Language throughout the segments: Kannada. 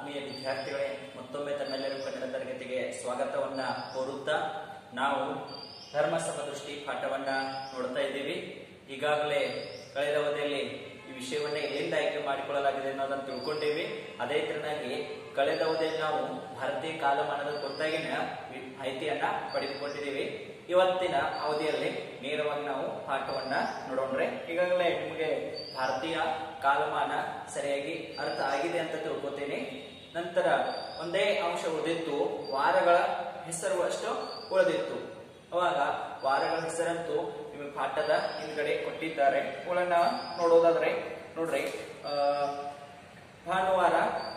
ಆತ್ಮೀಯ ವಿದ್ಯಾರ್ಥಿಗಳೇ ಮತ್ತೊಮ್ಮೆ ತಮ್ಮೆಲ್ಲರಿಗೂ ಕನ್ನಡ ತರಗತಿಗೆ ಸ್ವಾಗತವನ್ನ ಕೋರುತ್ತಾ ನಾವು ಧರ್ಮ ಸಮದೃಷ್ಟಿ ಪಾಠವನ್ನ ನೋಡ್ತಾ ಇದ್ದೀವಿ ಈಗಾಗಲೇ ಕಳೆದ ಅವಧಿಯಲ್ಲಿ ಈ ಇವನ್ನ ಎಲ್ಲಿಂದ ಆಯ್ಕೆ ಮಾಡಿಕೊಳ್ಳಲಾಗಿದೆ ಅನ್ನೋದನ್ನು ತಿಳ್ಕೊಂಡೇವಿ ಅದೇ ತರನಾಗಿ ಕಳೆದ ಅವಧಿಯಲ್ಲಿ ನಾವು ಭಾರತೀಯ ಕಾಲಮಾನದ ಕುರಿತಾಗಿನ ವಿ- ಮಾಹಿತಿಯನ್ನ ಪಡೆದುಕೊಂಡಿದ್ದೀವಿ ಇವತ್ತಿನ ಅವಧಿಯಲ್ಲಿ ನೇರವಾಗಿ ನಾವು ಪಾಠವನ್ನ ನೋಡೋಣ್ರೆ ಈಗಾಗಲೇ ನಿಮಗೆ ಭಾರತೀಯ ಕಾಲಮಾನ ಸರಿಯಾಗಿ ಅರ್ಥ ಆಗಿದೆ ಅಂತ ತಿಳ್ಕೊತೀನಿ ನಂತರ ಒಂದೇ ಅಂಶ ಉಳಿದಿತ್ತು ವಾರಗಳ ಹೆಸರು ಅಷ್ಟು ಉಳಿದಿತ್ತು ಅವಾಗ ವಾರಗಳ ಹೆಸರಂತೂ ನಿಮಗೆ ಪಾಠದ ಹಿಂದ್ಗಡೆ ಕೊಟ್ಟಿದ್ದಾರೆ ಅವುಗಳನ್ನ ನೋಡೋದಾದ್ರೆ ನೋಡ್ರಿ ಆ, ಭಾನುವಾರ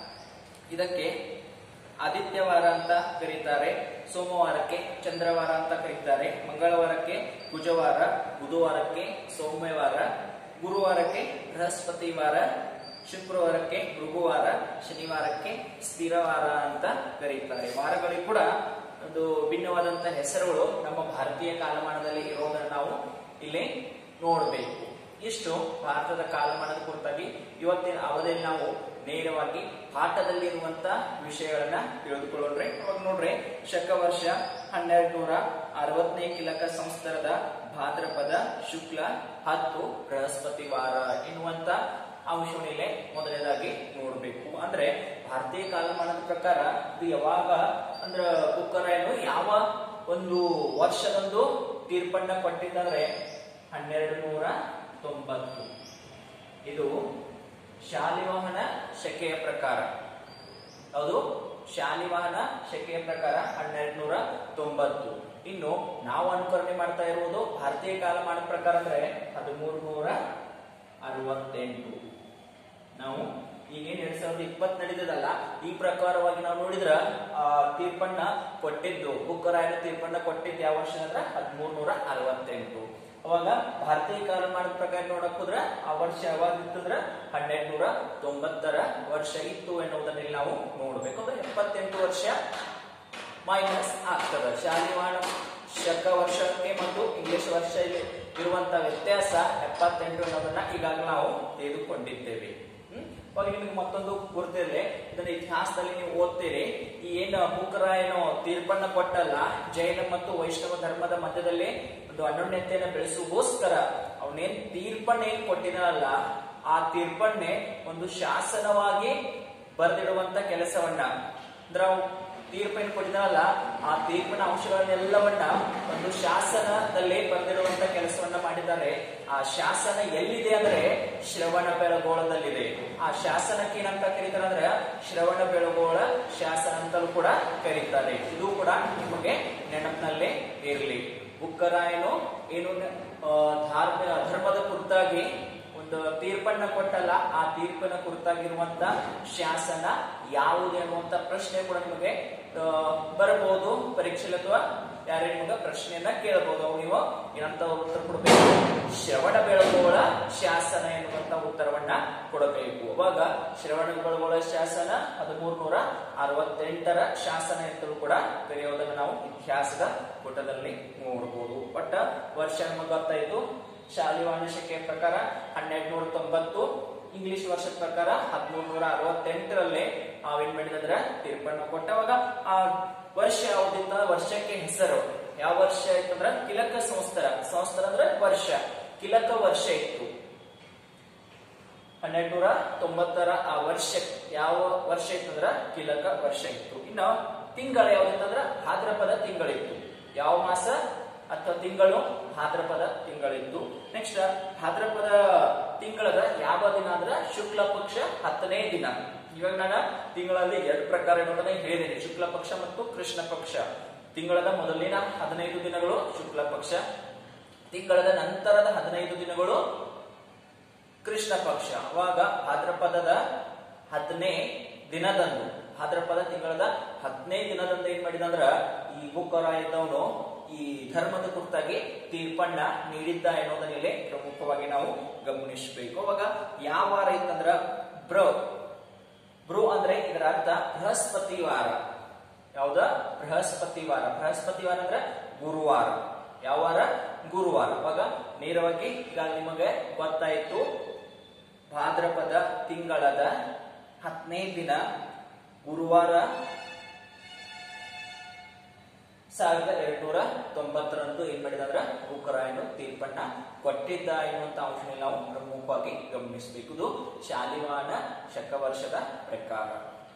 ಇದಕ್ಕೆ ಆದಿತ್ಯವಾರ ಅಂತ ಕರೀತಾರೆ ಸೋಮವಾರಕ್ಕೆ ಚಂದ್ರವಾರ ಅಂತ ಕರೀತಾರೆ ಮಂಗಳವಾರಕ್ಕೆ ಕುಜವಾರ ಬುಧವಾರಕ್ಕೆ ಸೌಮ್ಯವಾರ ಗುರುವಾರಕ್ಕೆ ಬೃಹಸ್ಪತಿವಾರ ಶುಕ್ರವಾರಕ್ಕೆ ಭೃಗುವಾರ ಶನಿವಾರಕ್ಕೆ ಸ್ಥಿರವಾರ ಅಂತ ಕರೀತಾರೆ ವಾರಗಳಿಗೆ ಕೂಡ ಒಂದು ಭಿನ್ನವಾದಂತಹ ಹೆಸರುಗಳು ನಮ್ಮ ಭಾರತೀಯ ಕಾಲಮಾನದಲ್ಲಿ ಇರೋದನ್ನ ನಾವು ಇಲ್ಲಿ ನೋಡಬೇಕು ಇಷ್ಟು ಭಾರತದ ಕಾಲಮಾನದ ಕುರಿತಾಗಿ ಇವತ್ತಿನ ಅವಧಿಯಲ್ಲಿ ನಾವು ನೇರವಾಗಿ ಪಾಠದಲ್ಲಿರುವಂತ ವಿಷಯಗಳನ್ನ ತಿಳಿದುಕೊಳ್ಳೋಣ್ರಿ ಅವಾಗ ನೋಡ್ರಿ ಶಕ ವರ್ಷ ಹನ್ನೆರಡು ನೂರ ಅರವತ್ತನೇ ಕಿಲಕ ಸಂವತ್ಸರದ ಭಾದ್ರಪದ ಶುಕ್ಲ ಹತ್ತು ಬೃಹಸ್ಪತಿ ವಾರ ಎನ್ನುವಂತ ಅಂಶವನ್ನು ಇಲ್ಲೇ ಮೊದಲನೇದಾಗಿ ನೋಡಬೇಕು ಅಂದ್ರೆ ಭಾರತೀಯ ಕಾಲಮಾನದ ಪ್ರಕಾರ ಇದು ಯಾವಾಗ ಅಂದ್ರ ಬುಕ್ಕರಾಯನು ಯಾವ ಒಂದು ವರ್ಷದಂದು ತೀರ್ಪನ್ನ ಕೊಟ್ಟಿದ್ದಂದ್ರೆ ಹನ್ನೆರಡು ನೂರ ತೊಂಬತ್ತು ಇದು ಶಾಲಿವಾಹನ ಶಕೆಯ ಪ್ರಕಾರ ಅದು ಶಾಲಿವಾಹನ ಶಕೆಯ ಪ್ರಕಾರ ಹನ್ನೆರಡು ನೂರ ತೊಂಬತ್ತು ಇನ್ನು ನಾವು ಅನುಕರಣೆ ಮಾಡ್ತಾ ಇರುವುದು ಭಾರತೀಯ ಕಾಲಮಾನದ ಪ್ರಕಾರ ಅಂದ್ರೆ ಹದಿಮೂರು ನೂರ ಅರವತ್ತೆಂಟು ನಾವು ಈಗೇನ್ ಎರಡ್ ಸಾವಿರದ ಇಪ್ಪತ್ತು ನಡೀತದಲ್ಲ ಈ ಪ್ರಕಾರವಾಗಿ ನಾವು ನೋಡಿದ್ರ ಆ ತೀರ್ಪನ್ನ ಕೊಟ್ಟಿದ್ದು ಬುಕ್ಕರಾಯನ ತೀರ್ಪನ್ನ ಕೊಟ್ಟಿದ್ದು ಯಾವ ವರ್ಷ ಅಂದ್ರೆ ಹದಿಮೂರು ನೂರ ಅರವತ್ತೆಂಟು ಅವಾಗ ಭಾರತೀಯ ಕಾಲಮಾನದ ಪ್ರಕಾರ ನೋಡಕ್ ಹೋದ್ರ ಆ ವರ್ಷ ಯಾವಾಗ ಇತ್ತಂದ್ರ ಹನ್ನೆರಡು ನೂರ ತೊಂಬತ್ತರ ವರ್ಷ ಇತ್ತು ಎನ್ನುವುದನ್ನ ಇಲ್ಲಿ ನಾವು ನೋಡ್ಬೇಕು ಅಂದ್ರೆ ಎಪ್ಪತ್ತೆಂಟು ವರ್ಷ ಮೈನಸ್ ಆಗ್ತದೆ ಶಾಲಿವಾನ ಶಕ ವರ್ಷಕ್ಕೆ ಮತ್ತು ಇಂಗ್ಲಿಷ್ ವರ್ಷ ಇಲ್ಲಿ ಇರುವಂತ ವ್ಯತ್ಯಾಸ ಎಪ್ಪತ್ತೆಂಟು ಅನ್ನೋದನ್ನ ಈಗಾಗಲೇ ನಾವು ತೆಗೆದುಕೊಂಡಿದ್ದೇವೆ ಹ್ಮ್ ಅವಾಗ ನಿಮಗೆ ಮತ್ತೊಂದು ಗುರುತಿರಲಿ ಇದನ್ನ ಇತಿಹಾಸದಲ್ಲಿ ನೀವು ಓದ್ತೀರಿ ಈ ಏನು ಬುಕ್ಕರಾಯನು ತೀರ್ಪನ್ನ ಕೊಟ್ಟಲ್ಲ ಜೈನ ಮತ್ತು ವೈಷ್ಣವ ಧರ್ಮದ ಮಧ್ಯದಲ್ಲಿ ಒಂದು ಅನ್ಯೋನ್ಯತೆಯನ್ನು ಬೆಳೆಸುಗೋಸ್ಕರ ಅವನೇನ್ ತೀರ್ಪನ್ನ ಏನ್ ಕೊಟ್ಟಿನಲ್ಲ ಆ ತೀರ್ಪನ್ನೇ ಒಂದು ಶಾಸನವಾಗಿ ಬರೆದಿಡುವಂತ ಕೆಲಸವನ್ನ ಅಂದ್ರೆ ಅವು ತೀರ್ಪನ್ನು ಕೊಟ್ಟಿದಲ್ಲ ಆ ತೀರ್ಪಿನ ಅಂಶಗಳನ್ನೆಲ್ಲವನ್ನ ಒಂದು ಶಾಸನದಲ್ಲಿ ಬರೆದಿರುವಂತ ಕೆಲಸವನ್ನ ಮಾಡಿದ್ದಾರೆ ಆ ಶಾಸನ ಎಲ್ಲಿದೆ ಅಂದ್ರೆ ಶ್ರವಣ ಬೆಳಗೋಳದಲ್ಲಿದೆ ಆ ಶಾಸನಕ್ಕೆ ಏನಂತ ಕರೀತಾರೆ ಅಂದ್ರೆ ಶ್ರವಣ ಬೆಳಗೋಳ ಶಾಸನ ಅಂತಲೂ ಕೂಡ ಕರೀತಾರೆ ಇದು ಕೂಡ ನಿಮಗೆ ನೆನಪಿನಲ್ಲೇ ಇರಲಿ ಬುಕ್ಕರಾಯನು ಏನು ಆ, ಧಾರ್ಮ ಧರ್ಮದ ಕುರಿತಾಗಿ ಒಂದು ತೀರ್ಪನ್ನ ಕೊಟ್ಟಲ್ಲ ಆ ತೀರ್ಪಿನ ಕುರಿತಾಗಿರುವಂತ ಶಾಸನ ಯಾವುದು ಅನ್ನುವಂತ ಪ್ರಶ್ನೆ ಕೂಡ ನಿಮಗೆ ಆ, ಬರಬಹುದು ಪರೀಕ್ಷೆಯಲ್ಲಿ ಅಥವಾ ಯಾರೇ ನಿಮಗೆ ಪ್ರಶ್ನೆಯನ್ನ ಕೇಳಬಹುದು ಅವು ನೀವು ಏನಂತ ಉತ್ತರ ಕೊಡಬೇಕು ಶ್ರವಣ ಬೆಳಗೋಳ ಶಾಸನ ಎನ್ನುವಂತ ಉತ್ತರವನ್ನ ಕೊಡಬೇಕು ಅವಾಗ ಶ್ರವಣ ಬೆಳಗೋಳ ಶಾಸನ ಹದಿಮೂರು ನೂರ ಅರವತ್ತೆಂಟರ ಶಾಸನ ಅಂತಲೂ ಕೂಡ ಕರೆಯೋದನ್ನ ನಾವು ಇತಿಹಾಸದ ಪುಟದಲ್ಲಿ ನೋಡಬಹುದು ಒಟ್ಟ ವರ್ಷ ನಮಗೆ ಗೊತ್ತಾಯ್ತು ಶಾಲಿವಾಣ ಶಕೆಯ ಪ್ರಕಾರ ಹನ್ನೆರಡು ನೂರ ತೊಂಬತ್ತು ಇಂಗ್ಲಿಷ್ ವರ್ಷದ ಪ್ರಕಾರ ಹದಿಮೂರು ನೂರ ಅರವತ್ತೆಂಟರಲ್ಲಿ ನಾವೇನ್ ಮಾಡಿದಂದ್ರ ತೀರ್ಪನ್ನು ಕೊಟ್ಟವಾಗ ಆ ವರ್ಷ ಯಾವ್ದಿತ್ತ ವರ್ಷಕ್ಕೆ ಹೆಸರು ಯಾವ ವರ್ಷ ಇತ್ತಂದ್ರ ಕಿಲಕ ಸಂವತ್ಸರ ಸಂವತ್ಸರ ಅಂದ್ರೆ ವರ್ಷ ಕಿಲಕ ವರ್ಷ ಇತ್ತು ಹನ್ನೆರಡು ನೂರ ತೊಂಬತ್ತರ ಆ ವರ್ಷ ಯಾವ ವರ್ಷ ಇತ್ತಂದ್ರ ಕಿಲಕ ವರ್ಷ ಇತ್ತು ಇನ್ನು ತಿಂಗಳ ಯಾವ್ದಿತ್ತಂದ್ರ ಭಾದ್ರಪದ ತಿಂಗಳಿತ್ತು ಯಾವ ಮಾಸ ಅಥವಾ ತಿಂಗಳು ಭಾದ್ರಪದ ತಿಂಗಳಿತ್ತು ನೆಕ್ಸ್ಟ್ ಭಾದ್ರಪದ ತಿಂಗಳದ ಯಾವ ದಿನ ಅಂದ್ರ ಶುಕ್ಲ ಪಕ್ಷ ಹತ್ತನೇ ದಿನ ಇವಾಗ ನಾನು ತಿಂಗಳಲ್ಲಿ ಎರಡು ಪ್ರಕಾರ ಇರೋದನ್ನ ಹೇಳಿದ್ದೀನಿ ಶುಕ್ಲ ಪಕ್ಷ ಮತ್ತು ಕೃಷ್ಣ ಪಕ್ಷ ತಿಂಗಳದ ಮೊದಲಿನ ಹದಿನೈದು ದಿನಗಳು ಶುಕ್ಲ ಪಕ್ಷ ತಿಂಗಳದ ನಂತರದ ಹದಿನೈದು ದಿನಗಳು ಕೃಷ್ಣ ಪಕ್ಷ ಅವಾಗ ಭಾದ್ರಪದದ ಹತ್ತನೇ ದಿನದಂದು ಭಾದ್ರಪದ ತಿಂಗಳದ ಹತ್ತನೇ ದಿನದಂದು ಏನ್ ಮಾಡಿದಂದ್ರ ಈ ಬುಕ್ಕರಾಯದವನು ಈ ಧರ್ಮದ ಕುರಿತಾಗಿ ತೀರ್ಪನ್ನ ನೀಡಿದ್ದ ಎನ್ನುವುದನ್ನ ಇಲ್ಲಿ ಪ್ರಮುಖವಾಗಿ ನಾವು ಗಮನಿಸಬೇಕು ಅವಾಗ ಯಾವ ವಾರ ಇತ್ತಂದ್ರ ಬ್ರ ಬ್ರು ಅಂದ್ರೆ ಇದರ ಅರ್ಥ ಬೃಹಸ್ಪತಿ ವಾರ ಯಾವ್ದ ಬೃಹಸ್ಪತಿ ವಾರ ಬೃಹಸ್ಪತಿ ವಾರ ಅಂದ್ರೆ ಗುರುವಾರ ಯಾವ ವಾರ ಗುರುವಾರ ಅವಾಗ ನೇರವಾಗಿ ಈಗ ನಿಮಗೆ ಗೊತ್ತಾಯ್ತು ಭಾದ್ರಪದ ತಿಂಗಳದ ಹತ್ತನೇ ದಿನ ಗುರುವಾರ ಸಾವಿರದ ಎರಡ್ನೂರ ತೊಂಬತ್ತರಂದು ಏನ್ ಮಾಡಿದಂದ್ರ ಬುಕ್ಕರಾಯನು ತೀರ್ಪನ್ನ ಕೊಟ್ಟಿದ್ದ ಎನ್ನುವಂತ ಅಂಶನ ನಾವು ಪ್ರಮುಖವಾಗಿ ಗಮನಿಸಬೇಕು ಇದು ಶಾಲಿವಾನ ಶಕವರ್ಷದ ಪ್ರಕಾರ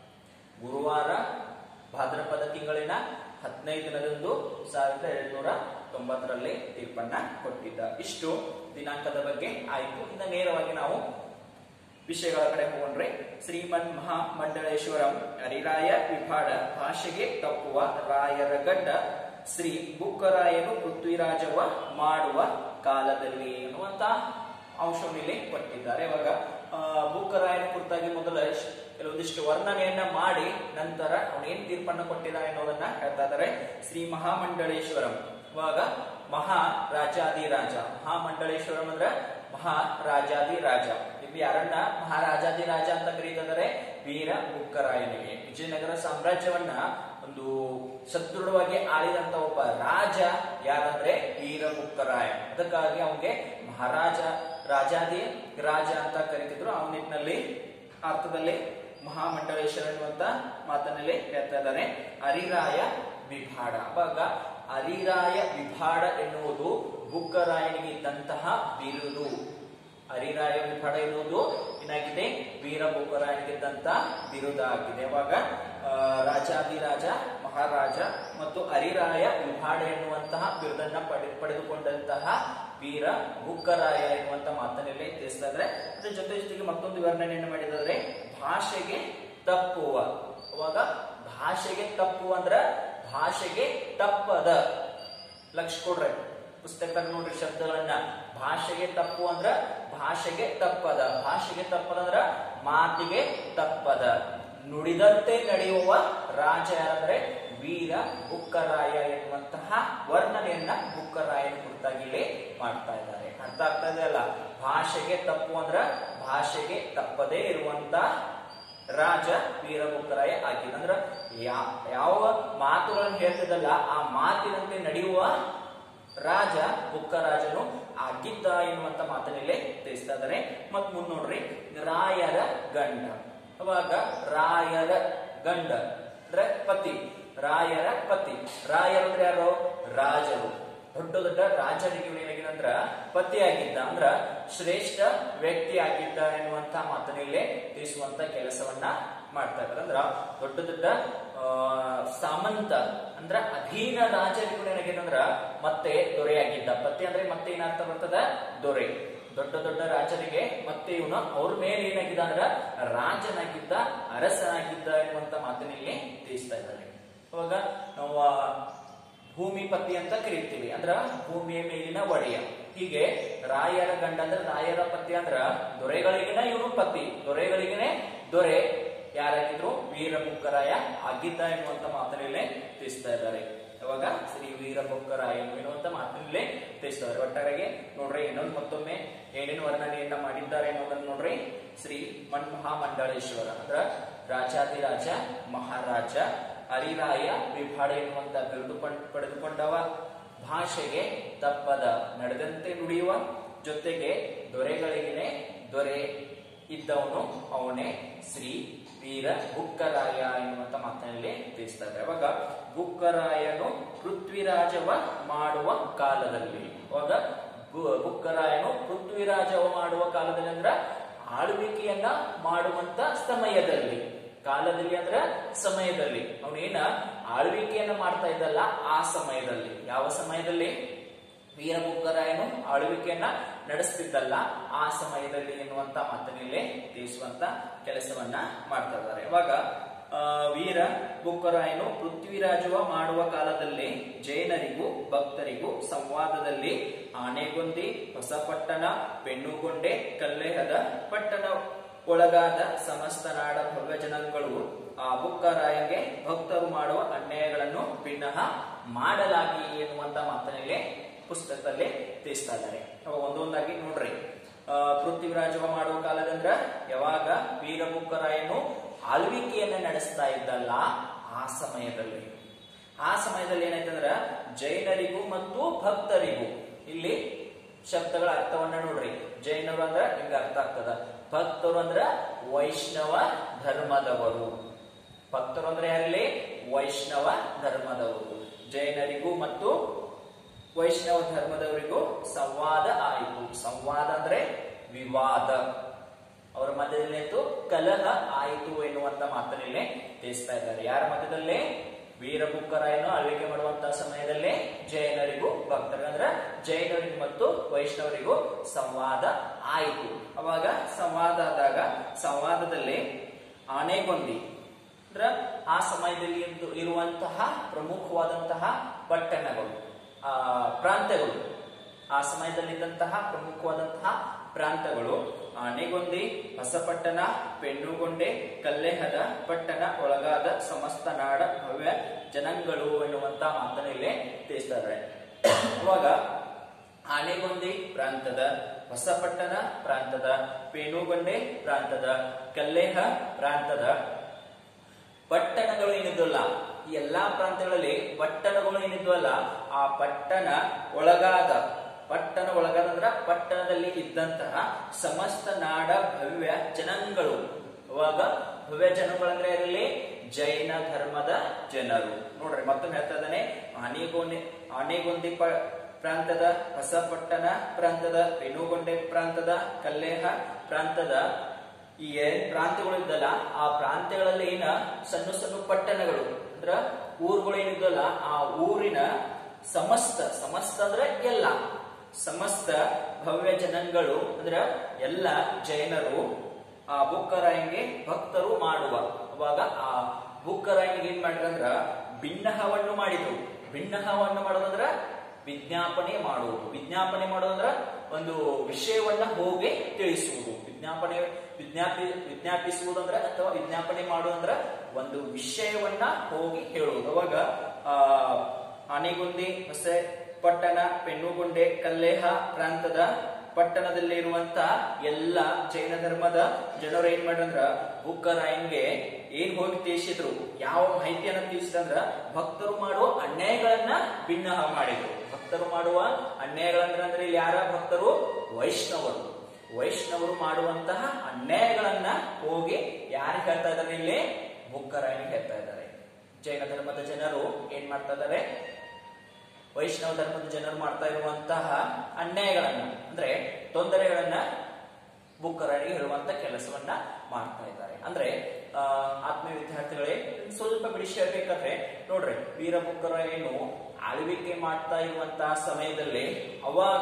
ಗುರುವಾರ ಭಾದ್ರಪದ ತಿಂಗಳಿನ ಹದಿನೈದು ದಿನದಂದು ಸಾವಿರದ ಏಳ್ನೂರ ತೊಂಬತ್ತರಲ್ಲಿ ತೀರ್ಪನ್ನ ಕೊಟ್ಟಿದ್ದ ಇಷ್ಟು ದಿನಾಂಕದ ಬಗ್ಗೆ ಆಯಿತು ಇನ್ನು ನೇರವಾಗಿ ನಾವು ವಿಷಯಗಳ ಕಡೆ ಹೋಗೊಂಡ್ರೆ ಶ್ರೀಮನ್ ಮಹಾಮಂಡಳೇಶ್ವರಂ ಹರಿರಾಯ ವಿಭಾಡ ಭಾಷೆಗೆ ತಪ್ಪುವ ರಾಯರ ಗಡ್ಡ ಶ್ರೀ ಬುಕ್ಕರಾಯನು ಪೃಥ್ವಿರಾಜವ ಮಾಡುವ ಕಾಲದಲ್ಲಿ ಎನ್ನುವಂತ ಅಂಶವನ್ನು ಇಲ್ಲಿ ಕೊಟ್ಟಿದ್ದಾರೆ ಇವಾಗ ಆ, ಬುಕ್ಕರಾಯನ ಕುರಿತಾಗಿ ಮೊದಲ ಶ್- ಕೆಲವೊಂದಿಷ್ಟು ವರ್ಣನೆಯನ್ನ ಮಾಡಿ ನಂತರ ಅವನೇನ್ ತೀರ್ಪನ್ನ ಕೊಟ್ಟಿದ್ದಾನೆ ಅನ್ನೋದನ್ನ ಹೇಳ್ತಾ ಇದ್ದಾರೆ ಶ್ರೀ ಮಹಾಮಂಡಳೇಶ್ವರಂ ಇವಾಗ ಮಹಾ ರಾಜಾದಿರಾಜ ಮಹಾಮಂಡಳೇಶ್ವರಂ ಅಂದ್ರೆ ಮಹಾರಾಜಾದಿರಾಜ ಇಲ್ಲಿ ಯಾರನ್ನ ಮಹಾರಾಜಾದಿರಾಜ ಅಂತ ಕರೀತಿದ್ದಾರೆ ವೀರ ಬುಕ್ಕರಾಯನಿಗೆ ವಿಜಯನಗರ ಸಾಮ್ರಾಜ್ಯವನ್ನ ಒಂದು ಸದೃಢವಾಗಿ ಆಳಿದಂತ ಒಬ್ಬ ರಾಜ ಯಾರಂದ್ರೆ ವೀರ ಬುಕ್ಕರಾಯ ಅದಕ್ಕಾಗಿ ಅವನಿಗೆ ಮಹಾರಾಜ ರಾಜಾದಿ ರಾಜ ಅಂತ ಕರೀತಿದ್ರು ಅವನ ನಿಟ್ಟಿನಲ್ಲಿ ಅರ್ಥದಲ್ಲಿ ಮಹಾಮಂಡಲೇಶ್ವರ ಎನ್ನುವಂತ ಮಾತನಲ್ಲಿ ಹೇಳ್ತಾ ಇದ್ದಾನೆ ಹರಿರಾಯ ವಿಭಾಡ ಅವಾಗ ಹರಿರಾಯ ವಿಭಾಡ ಎನ್ನುವುದು ಬುಕ್ಕರಾಯನಿಗೆ ಇದ್ದಂತಹ ಬಿರುದು ಹರಿರಾಯ ವಿಭಾಡ ಎನ್ನುವುದು ಏನಾಗಿದೆ ವೀರ ಬುಕ್ಕರಾಯನಿಗಿದ್ದಂತ ಬಿರುದ ಆಗಿದೆ ಅವಾಗ ಆ, ರಾಜಾದಿರಾಜ ಮಹಾರಾಜ ಮತ್ತು ಹರಿರಾಯ ವಿಭಾಡ ಎನ್ನುವಂತಹ ಬಿರುದನ್ನ ಪಡೆ ಪಡೆದುಕೊಂಡಂತಹ ವೀರ ಬುಕ್ಕರಾಯ ಎನ್ನುವಂತ ಮಾತನ್ನೆಲ್ಲ ತಿಳಿಸ್ತಾ ಇದ್ರೆ ಅದ್ರ ಜೊತೆ ಜೊತೆಗೆ ಮತ್ತೊಂದು ವರ್ಣನೆಯನ್ನು ಮಾಡಿದ್ರೆ ಭಾಷೆಗೆ ತಪ್ಪುವ ಅವಾಗ ಭಾಷೆಗೆ ತಪ್ಪು ಅಂದ್ರ ಭಾಷೆಗೆ ತಪ್ಪದ ಲಕ್ಷ ಕೊಡ್ರಿ ಪುಸ್ತಕದಾಗ ನೋಡ್ರಿ ಶಬ್ದಗಳನ್ನ ಭಾಷೆಗೆ ತಪ್ಪು ಅಂದ್ರ ಭಾಷೆಗೆ ತಪ್ಪದ ಭಾಷೆಗೆ ತಪ್ಪದ ಅಂದ್ರ ಮಾತಿಗೆ ತಪ್ಪದ ನುಡಿದಂತೆ ನಡೆಯುವ ರಾಜ ಯಾರಂದ್ರೆ ವೀರ ಬುಕ್ಕರಾಯ ಎನ್ನುವಂತಹ ವರ್ಣನೆಯನ್ನ ಬುಕ್ಕರಾಯನ ಕುರಿತಾಗಿ ಇಲ್ಲಿ ಮಾಡ್ತಾ ಇದ್ದಾರೆ ಅರ್ಥ ಆಗ್ತಾ ಇದೆ ಅಲ್ಲ ಭಾಷೆಗೆ ತಪ್ಪು ಅಂದ್ರ ಭಾಷೆಗೆ ತಪ್ಪದೇ ಇರುವಂತ ರಾಜ ವೀರಬುಕ್ಕರಾಯ ಆಗಿದ್ದ ಅಂದ್ರ ಯಾ- ಯಾವ ಮಾತುಗಳನ್ನು ಹೇಳ್ತಿದ್ದಲ್ಲ ಆ ಮಾತಿನಂತೆ ನಡೆಯುವ ರಾಜ ಬುಕ್ಕರಾಜನು ಆಗಿದ್ದ ಎನ್ನುವಂತ ಮಾತನ್ನೆಲ್ಲೇ ತಿಳಿಸ್ತಾ ಇದ್ದಾರೆ ಮತ್ ಮುಂದ್ ನೋಡ್ರಿ ರಾಯರ ಗಂಡ ಅವಾಗ ರಾಯರ ಗಂಡ ಅಂದ್ರೆ ಪತಿ ರಾಯರ ಪತಿ ರಾಯರಂದ್ರೆ ಯಾರು ರಾಜರು ದೊಡ್ಡ ದೊಡ್ಡ ರಾಜರಿಗೆ ಏನಾಗಿದೆ ಅಂದ್ರ ಪತಿ ಆಗಿದ್ದ ಅಂದ್ರ ಶ್ರೇಷ್ಠ ವ್ಯಕ್ತಿ ಆಗಿದ್ದ ಎನ್ನುವಂತ ಮಾತನ್ನೆಲ್ಲೇ ತಿಳಿಸುವಂತ ಕೆಲಸವನ್ನ ಮಾಡ್ತಾ ಇದ್ದಾರೆ ಅಂದ್ರ ದೊಡ್ಡ ದೊಡ್ಡ ಆ, ಸಾಮಂತ ಅಂದ್ರ ಅಧೀನ ರಾಜರಿಗೂ ಏನಾಗಿದೆ ಅಂದ್ರ ಮತ್ತೆ ದೊರೆಯಾಗಿದ್ದ ಪತಿ ಅಂದ್ರೆ ಮತ್ತೆ ಏನರ್ಥ ಬರ್ತದ ದೊರೆ ದೊಡ್ಡ ದೊಡ್ಡ ರಾಜರಿಗೆ ಮತ್ತೆ ಇವನು ಅವ್ರ ಮೇಲೆ ಏನಾಗಿದ್ದ ಅಂದ್ರ ರಾಜನಾಗಿದ್ದ ಅರಸನಾಗಿದ್ದ ಎನ್ನುವಂತ ಮಾತನ್ನಿಲ್ಲಿ ತಿಳಿಸ್ತಾ ಇದ್ದಾರೆ ಅವಾಗ ನಾವು ಆ, ಭೂಮಿಪತಿ ಅಂತ ಕರೀತೀವಿ ಅಂದ್ರ ಭೂಮಿಯ ಮೇಲಿನ ಒಡೆಯ ಹೀಗೆ ರಾಯರ ಗಂಡ ಅಂದ್ರೆ ರಾಯರ ಪತಿ ಅಂದ್ರ ದೊರೆಗಳಿಗಿನ ಇವನು ಪತಿ ದೊರೆಗಳಿಗಿನೇ ದೊರೆ ಯಾರಾಗಿದ್ರು ವೀರಬುಕ್ಕರಾಯ ಆಗಿದ್ದ ಎನ್ನುವಂತ ಮಾತನಲ್ಲೇ ತಿಳಿಸ್ತಾ ಇದ್ದಾರೆ ಅವಾಗ ಶ್ರೀ ವೀರಬುಕ್ಕರಾಯ ಎನ್ನುವಂತ ಮಾತನಲ್ಲೇ ತಿಳಿಸ್ತಾ ಇದ್ದಾರೆ ಒಟ್ಟಾರೆಗೆ ನೋಡ್ರಿ ಇನ್ನೊಂದು ಮತ್ತೊಮ್ಮೆ ಏನೇನು ವರ್ಣನೆಯನ್ನ ಮಾಡಿದ್ದಾರೆ ಅನ್ನೋದನ್ನ ನೋಡ್ರಿ ಶ್ರೀ ಮನ್ ಮಹಾಮಂಡಳೇಶ್ವರ ಅಂದ್ರ ರಾಜಾದಿರಾಜ ಮಹಾರಾಜ ಹರಿರಾಯ ವಿಭಾಡ ಎನ್ನುವಂತ ಬಿರುದು ಪಡ್- ಪಡೆದುಕೊಂಡವ ಭಾಷೆಗೆ ತಪ್ಪದ ನಡೆದಂತೆ ನುಡಿಯುವ ಜೊತೆಗೆ ದೊರೆಗಳಿಗೆನೆ ದೊರೆ ಇದ್ದವನು ಅವನೇ ಶ್ರೀ ವೀರ ಬುಕ್ಕರಾಯ ಎನ್ನುವಂತ ಮಾತಿನಲ್ಲಿ ತಿಳಿಸ್ತಾ ಇದ್ದಾರೆ ಅವಾಗ ಬುಕ್ಕರಾಯನು ಪೃಥ್ವಿರಾಜವ ಮಾಡುವ ಕಾಲದಲ್ಲಿ ಅವಾಗ ಬು- ಬುಕ್ಕರಾಯನು ಪೃಥ್ವಿರಾಜವ ಮಾಡುವ ಕಾಲದಲ್ಲಿ ಅಂದ್ರ ಆಳ್ವಿಕೆಯನ್ನ ಮಾಡುವಂತ ಸಮಯದಲ್ಲಿ ಕಾಲದಲ್ಲಿ ಅಂದ್ರ ಸಮಯದಲ್ಲಿ ಅವನೇನ ಆಳ್ವಿಕೆಯನ್ನ ಮಾಡ್ತಾ ಇದ್ದಲ್ಲ ಆ ಸಮಯದಲ್ಲಿ ಯಾವ ಸಮಯದಲ್ಲಿ ವೀರಬುಕ್ಕರಾಯನು ಆಳ್ವಿಕೆಯನ್ನ ನಡೆಸ್ತಿದ್ದಲ್ಲ ಆ ಸಮಯದಲ್ಲಿ ಎನ್ನುವಂತ ಮಾತನ್ನಿಲ್ಲೇ ತಿಳಿಸುವಂತ ಕೆಲಸವನ್ನ ಮಾಡ್ತಾ ಇದ್ದಾರೆ ಇವಾಗ ಆ, ವೀರ ಬುಕ್ಕರಾಯನು ಪೃಥ್ವಿರಾಜವ ಮಾಡುವ ಕಾಲದಲ್ಲಿ ಜೈನರಿಗೂ ಭಕ್ತರಿಗೂ ಸಂವಾದದಲ್ಲಿ ಆನೆಗೊಂದಿ ಹೊಸಪಟ್ಟಣ ಪೆಣ್ಣುಗೊಂಡೆ ಕಲ್ಲೇಹದ ಪಟ್ಟಣ ಒಳಗಾದ ಸಮಸ್ತ ನಾಡ ಭವ್ಯ ಜನಾಂಗಗಳು ಆ ಬುಕ್ಕರಾಯಗೆ ಭಕ್ತರು ಮಾಡುವ ಅನ್ಯಾಯಗಳನ್ನು ಭಿನ್ನಹ ಮಾಡಲಾಗಿ ಎನ್ನುವಂತ ಮಾತನಲ್ಲಿ ಪುಸ್ತಕದಲ್ಲಿ ತಿಳಿಸ್ತಾ ಇದ್ದಾರೆ ಅವಾಗ ಒಂದೊಂದಾಗಿ ನೋಡ್ರಿ ಆ, ಪೃಥ್ವಿರಾಜವ ಮಾಡುವ ಕಾಲದಂದ್ರ ಯಾವಾಗ ವೀರಬುಕ್ಕರಾಯನು ಆಳ್ವಿಕೆಯನ್ನ ನಡೆಸ್ತಾ ಇದ್ದಲ್ಲ ಆ ಸಮಯದಲ್ಲಿ ಆ ಸಮಯದಲ್ಲಿ ಏನಾಯ್ತಂದ್ರ ಜೈನರಿಗೂ ಮತ್ತು ಭಕ್ತರಿಗೂ ಇಲ್ಲಿ ಶಬ್ದಗಳ ಅರ್ಥವನ್ನ ನೋಡ್ರಿ ಜೈನರು ಅಂದ್ರ ಹಿಂಗ ಅರ್ಥ ಆಗ್ತದ ಭಕ್ತರು ಅಂದ್ರ ವೈಷ್ಣವ ಧರ್ಮದವರು ಭಕ್ತರು ಅಂದ್ರೆ ಯಾರಲ್ಲಿ ವೈಷ್ಣವ ಧರ್ಮದವರು ಜೈನರಿಗೂ ಮತ್ತು ವೈಷ್ಣವ ಧರ್ಮದವರಿಗೂ ಸಂವಾದ ಆಯಿತು ಸಂವಾದ ಅಂದ್ರೆ ವಿವಾದ ಅವರ ಮಧ್ಯದಲ್ಲೇತು ಕಲಹ ಆಯಿತು ಎನ್ನುವಂತ ಮಾತನ್ನಿಲ್ಲೇ ತಿಳಿಸ್ತಾ ಇದ್ದಾರೆ ಯಾರ ಮಧ್ಯದಲ್ಲೇ ವೀರಬುಕ್ಕರಾಯನು ಆಳ್ವಿಕೆ ಮಾಡುವಂತಹ ಸಮಯದಲ್ಲಿ ಜೈನರಿಗೂ ಭಕ್ತರಿಗೆ ಅಂದ್ರೆ ಜೈನರಿಗೂ ಮತ್ತು ವೈಷ್ಣವರಿಗೂ ಸಂವಾದ ಆಯಿತು ಅವಾಗ ಸಂವಾದ ಆದಾಗ ಸಂವಾದದಲ್ಲಿ ಆನೆಗೊಂದಿ ಅಂದ್ರ ಆ ಸಮಯದಲ್ಲಿ ಇದ್ದು- ಇರುವಂತಹ ಪ್ರಮುಖವಾದಂತಹ ಪಟ್ಟಣಗಳು ಆ ಪ್ರಾಂತ್ಯಗಳು ಆ ಸಮಯದಲ್ಲಿದ್ದಂತಹ ಪ್ರಮುಖವಾದಂತಹ ಪ್ರಾಂತಗಳು ಆನೆಗೊಂದಿ ಹೊಸಪಟ್ಟಣ ಪೆಣ್ಣುಗೊಂಡೆ ಕಲ್ಲೆಹದ ಪಟ್ಟಣ ಒಳಗಾದ ಸಮಸ್ತ ನಾಡ ಭವ್ಯ ಜನಾಂಗಗಳು ಎನ್ನುವಂತ ಮಾತನ್ನ ಇಲ್ಲಿ ತಿಳಿಸ್ತಾರೆ ಅವಾಗ ಆನೆಗೊಂದಿ ಪ್ರಾಂತದ ಹೊಸಪಟ್ಟಣ ಪ್ರಾಂತದ ಪೇಣುಗೊಂಡೆ ಪ್ರಾಂತದ ಕಲ್ಲೇಹ ಪ್ರಾಂತದ ಪಟ್ಟಣಗಳು ಏನಿದ್ವಲ್ಲ ಈ ಎಲ್ಲಾ ಪ್ರಾಂತ್ಯಗಳಲ್ಲಿ ಪಟ್ಟಣಗಳು ಏನಿದ್ವಲ್ಲ ಆ ಪಟ್ಟಣ ಒಳಗಾದ ಪಟ್ಟಣ ಒಳಗಾದ ಅಂದ್ರ ಪಟ್ಟಣದಲ್ಲಿ ಇದ್ದಂತಹ ಸಮಸ್ತ ನಾಡ ಭವ್ಯ ಜನಾಂಗಗಳು ಅವಾಗ ಭವ್ಯ ಜನಗಳಂದ್ರೆ ಇರಲಿ ಜೈನ ಧರ್ಮದ ಜನರು ನೋಡ್ರಿ ಮತ್ತೊಮ್ಮೆ ಹೇಳ್ತಾ ಇದ್ದಾನೆ ಆನೆಗೊಂದಿ ಆನೆಗೊಂದಿ ಪ ಪ್ರಾಂತದ ಹೊಸಪಟ್ಟಣ ಪ್ರಾಂತದ ರೇಣುಗೊಂಡೆ ಪ್ರಾಂತದ ಕಲ್ಲೇಹ ಪ್ರಾಂತದ ಈ ಏನ್ ಪ್ರಾಂತ್ಯಗಳು ಇದ್ದಲ್ಲ ಆ ಪ್ರಾಂತ್ಯಗಳಲ್ಲಿ ಏನ ಸಣ್ಣ ಸಣ್ಣ ಪಟ್ಟಣಗಳು ಅಂದ್ರ ಊರುಗಳು ಏನಿದ್ದಲ್ಲ ಆ ಊರಿನ ಸಮಸ್ತ ಸಮಸ್ತ ಅಂದ್ರೆ ಎಲ್ಲ ಸಮಸ್ತ ಭವ್ಯ ಜನಾಂಗಗಳು ಅಂದ್ರ ಎಲ್ಲ ಜೈನರು ಆ ಬುಕ್ಕರಾಯಂಗೆ ಭಕ್ತರು ಮಾಡುವ ಅವಾಗ ಆ ಬುಕ್ಕರಾಯನಿಗೆ ಏನ್ ಮಾಡಿದ್ರಂದ್ರ ಭಿನ್ನಹವನ್ನು ಮಾಡಿದ್ರು ಭಿನ್ನಹವನ್ನು ಮಾಡೋದಂದ್ರ ವಿಜ್ಞಾಪನೆ ಮಾಡುವುದು ವಿಜ್ಞಾಪನೆ ಮಾಡೋದಂದ್ರ ಒಂದು ವಿಷಯವನ್ನ ಹೋಗಿ ತಿಳಿಸುವುದು ವಿಜ್ಞಾಪನೆ ವಿಜ್ಞಾಪಿ ವಿಜ್ಞಾಪಿಸುವುದಂದ್ರೆ ಅಥವಾ ವಿಜ್ಞಾಪನೆ ಮಾಡುವುದಂದ್ರ ಒಂದು ವಿಷಯವನ್ನ ಹೋಗಿ ಹೇಳುವುದು ಅವಾಗ ಆ ಆನೆಗುಂದಿ ಹೊಸ ಪಟ್ಟಣ ಪೆಣ್ಣುಗುಂಡೆ ಕಲ್ಲೇಹ ಪ್ರಾಂತದ ಪಟ್ಟಣದಲ್ಲಿರುವಂತ ಎಲ್ಲ ಜೈನ ಧರ್ಮದ ಜನರು ಏನ್ ಮಾಡ್ರಂದ್ರ ಬುಕ್ಕರಾಯನ್ಗೆ ಏನ್ ಹೋಗಿ ತಿಳಿಸಿದ್ರು ಯಾವ ಮಾಹಿತಿಯನ್ನ ತಿಳಿಸಿದಂದ್ರ ಭಕ್ತರು ಮಾಡುವ ಅನ್ಯಾಯಗಳನ್ನ ಭಿನ್ನ ಮಾಡಿದ್ರು ಭಕ್ತರು ಮಾಡುವ ಅನ್ಯಾಯಗಳಂದ್ರ ಅಂದ್ರೆ ಇಲ್ಲಿ ಯಾರ ಭಕ್ತರು ವೈಷ್ಣವರು ವೈಷ್ಣವರು ಮಾಡುವಂತಹ ಅನ್ಯಾಯಗಳನ್ನ ಹೋಗಿ ಯಾರು ಹೇಳ್ತಾ ಇದ್ದಾರೆ ಇಲ್ಲಿ ಬುಕ್ಕರಾಯನಿಗೆ ಹೇಳ್ತಾ ಇದ್ದಾರೆ ಜೈನ ಧರ್ಮದ ಜನರು ಏನ್ ಮಾಡ್ತಾ ಇದ್ದಾರೆ ವೈಷ್ಣವ ಧರ್ಮದ ಜನರು ಮಾಡ್ತಾ ಇರುವಂತಹ ಅನ್ಯಾಯಗಳನ್ನ ಅಂದ್ರೆ ತೊಂದರೆಗಳನ್ನ ಬುಕ್ಕರಾಯನಿಗೆ ಹೇಳುವಂತ ಕೆಲಸವನ್ನ ಮಾಡ್ತಾ ಇದ್ದಾರೆ ಅಂದ್ರೆ ಆ, ಆತ್ಮೀಯ ವಿದ್ಯಾರ್ಥಿಗಳೇ ಸ್ವಲ್ಪ ಬಿಡಿಸಿ ಹೇಳ್ಬೇಕಾದ್ರೆ ನೋಡ್ರಿ ವೀರ ಬುಕ್ಕರಾಯನು ಆಳ್ವಿಕೆ ಮಾಡ್ತಾ ಇರುವಂತಹ ಸಮಯದಲ್ಲಿ ಅವಾಗ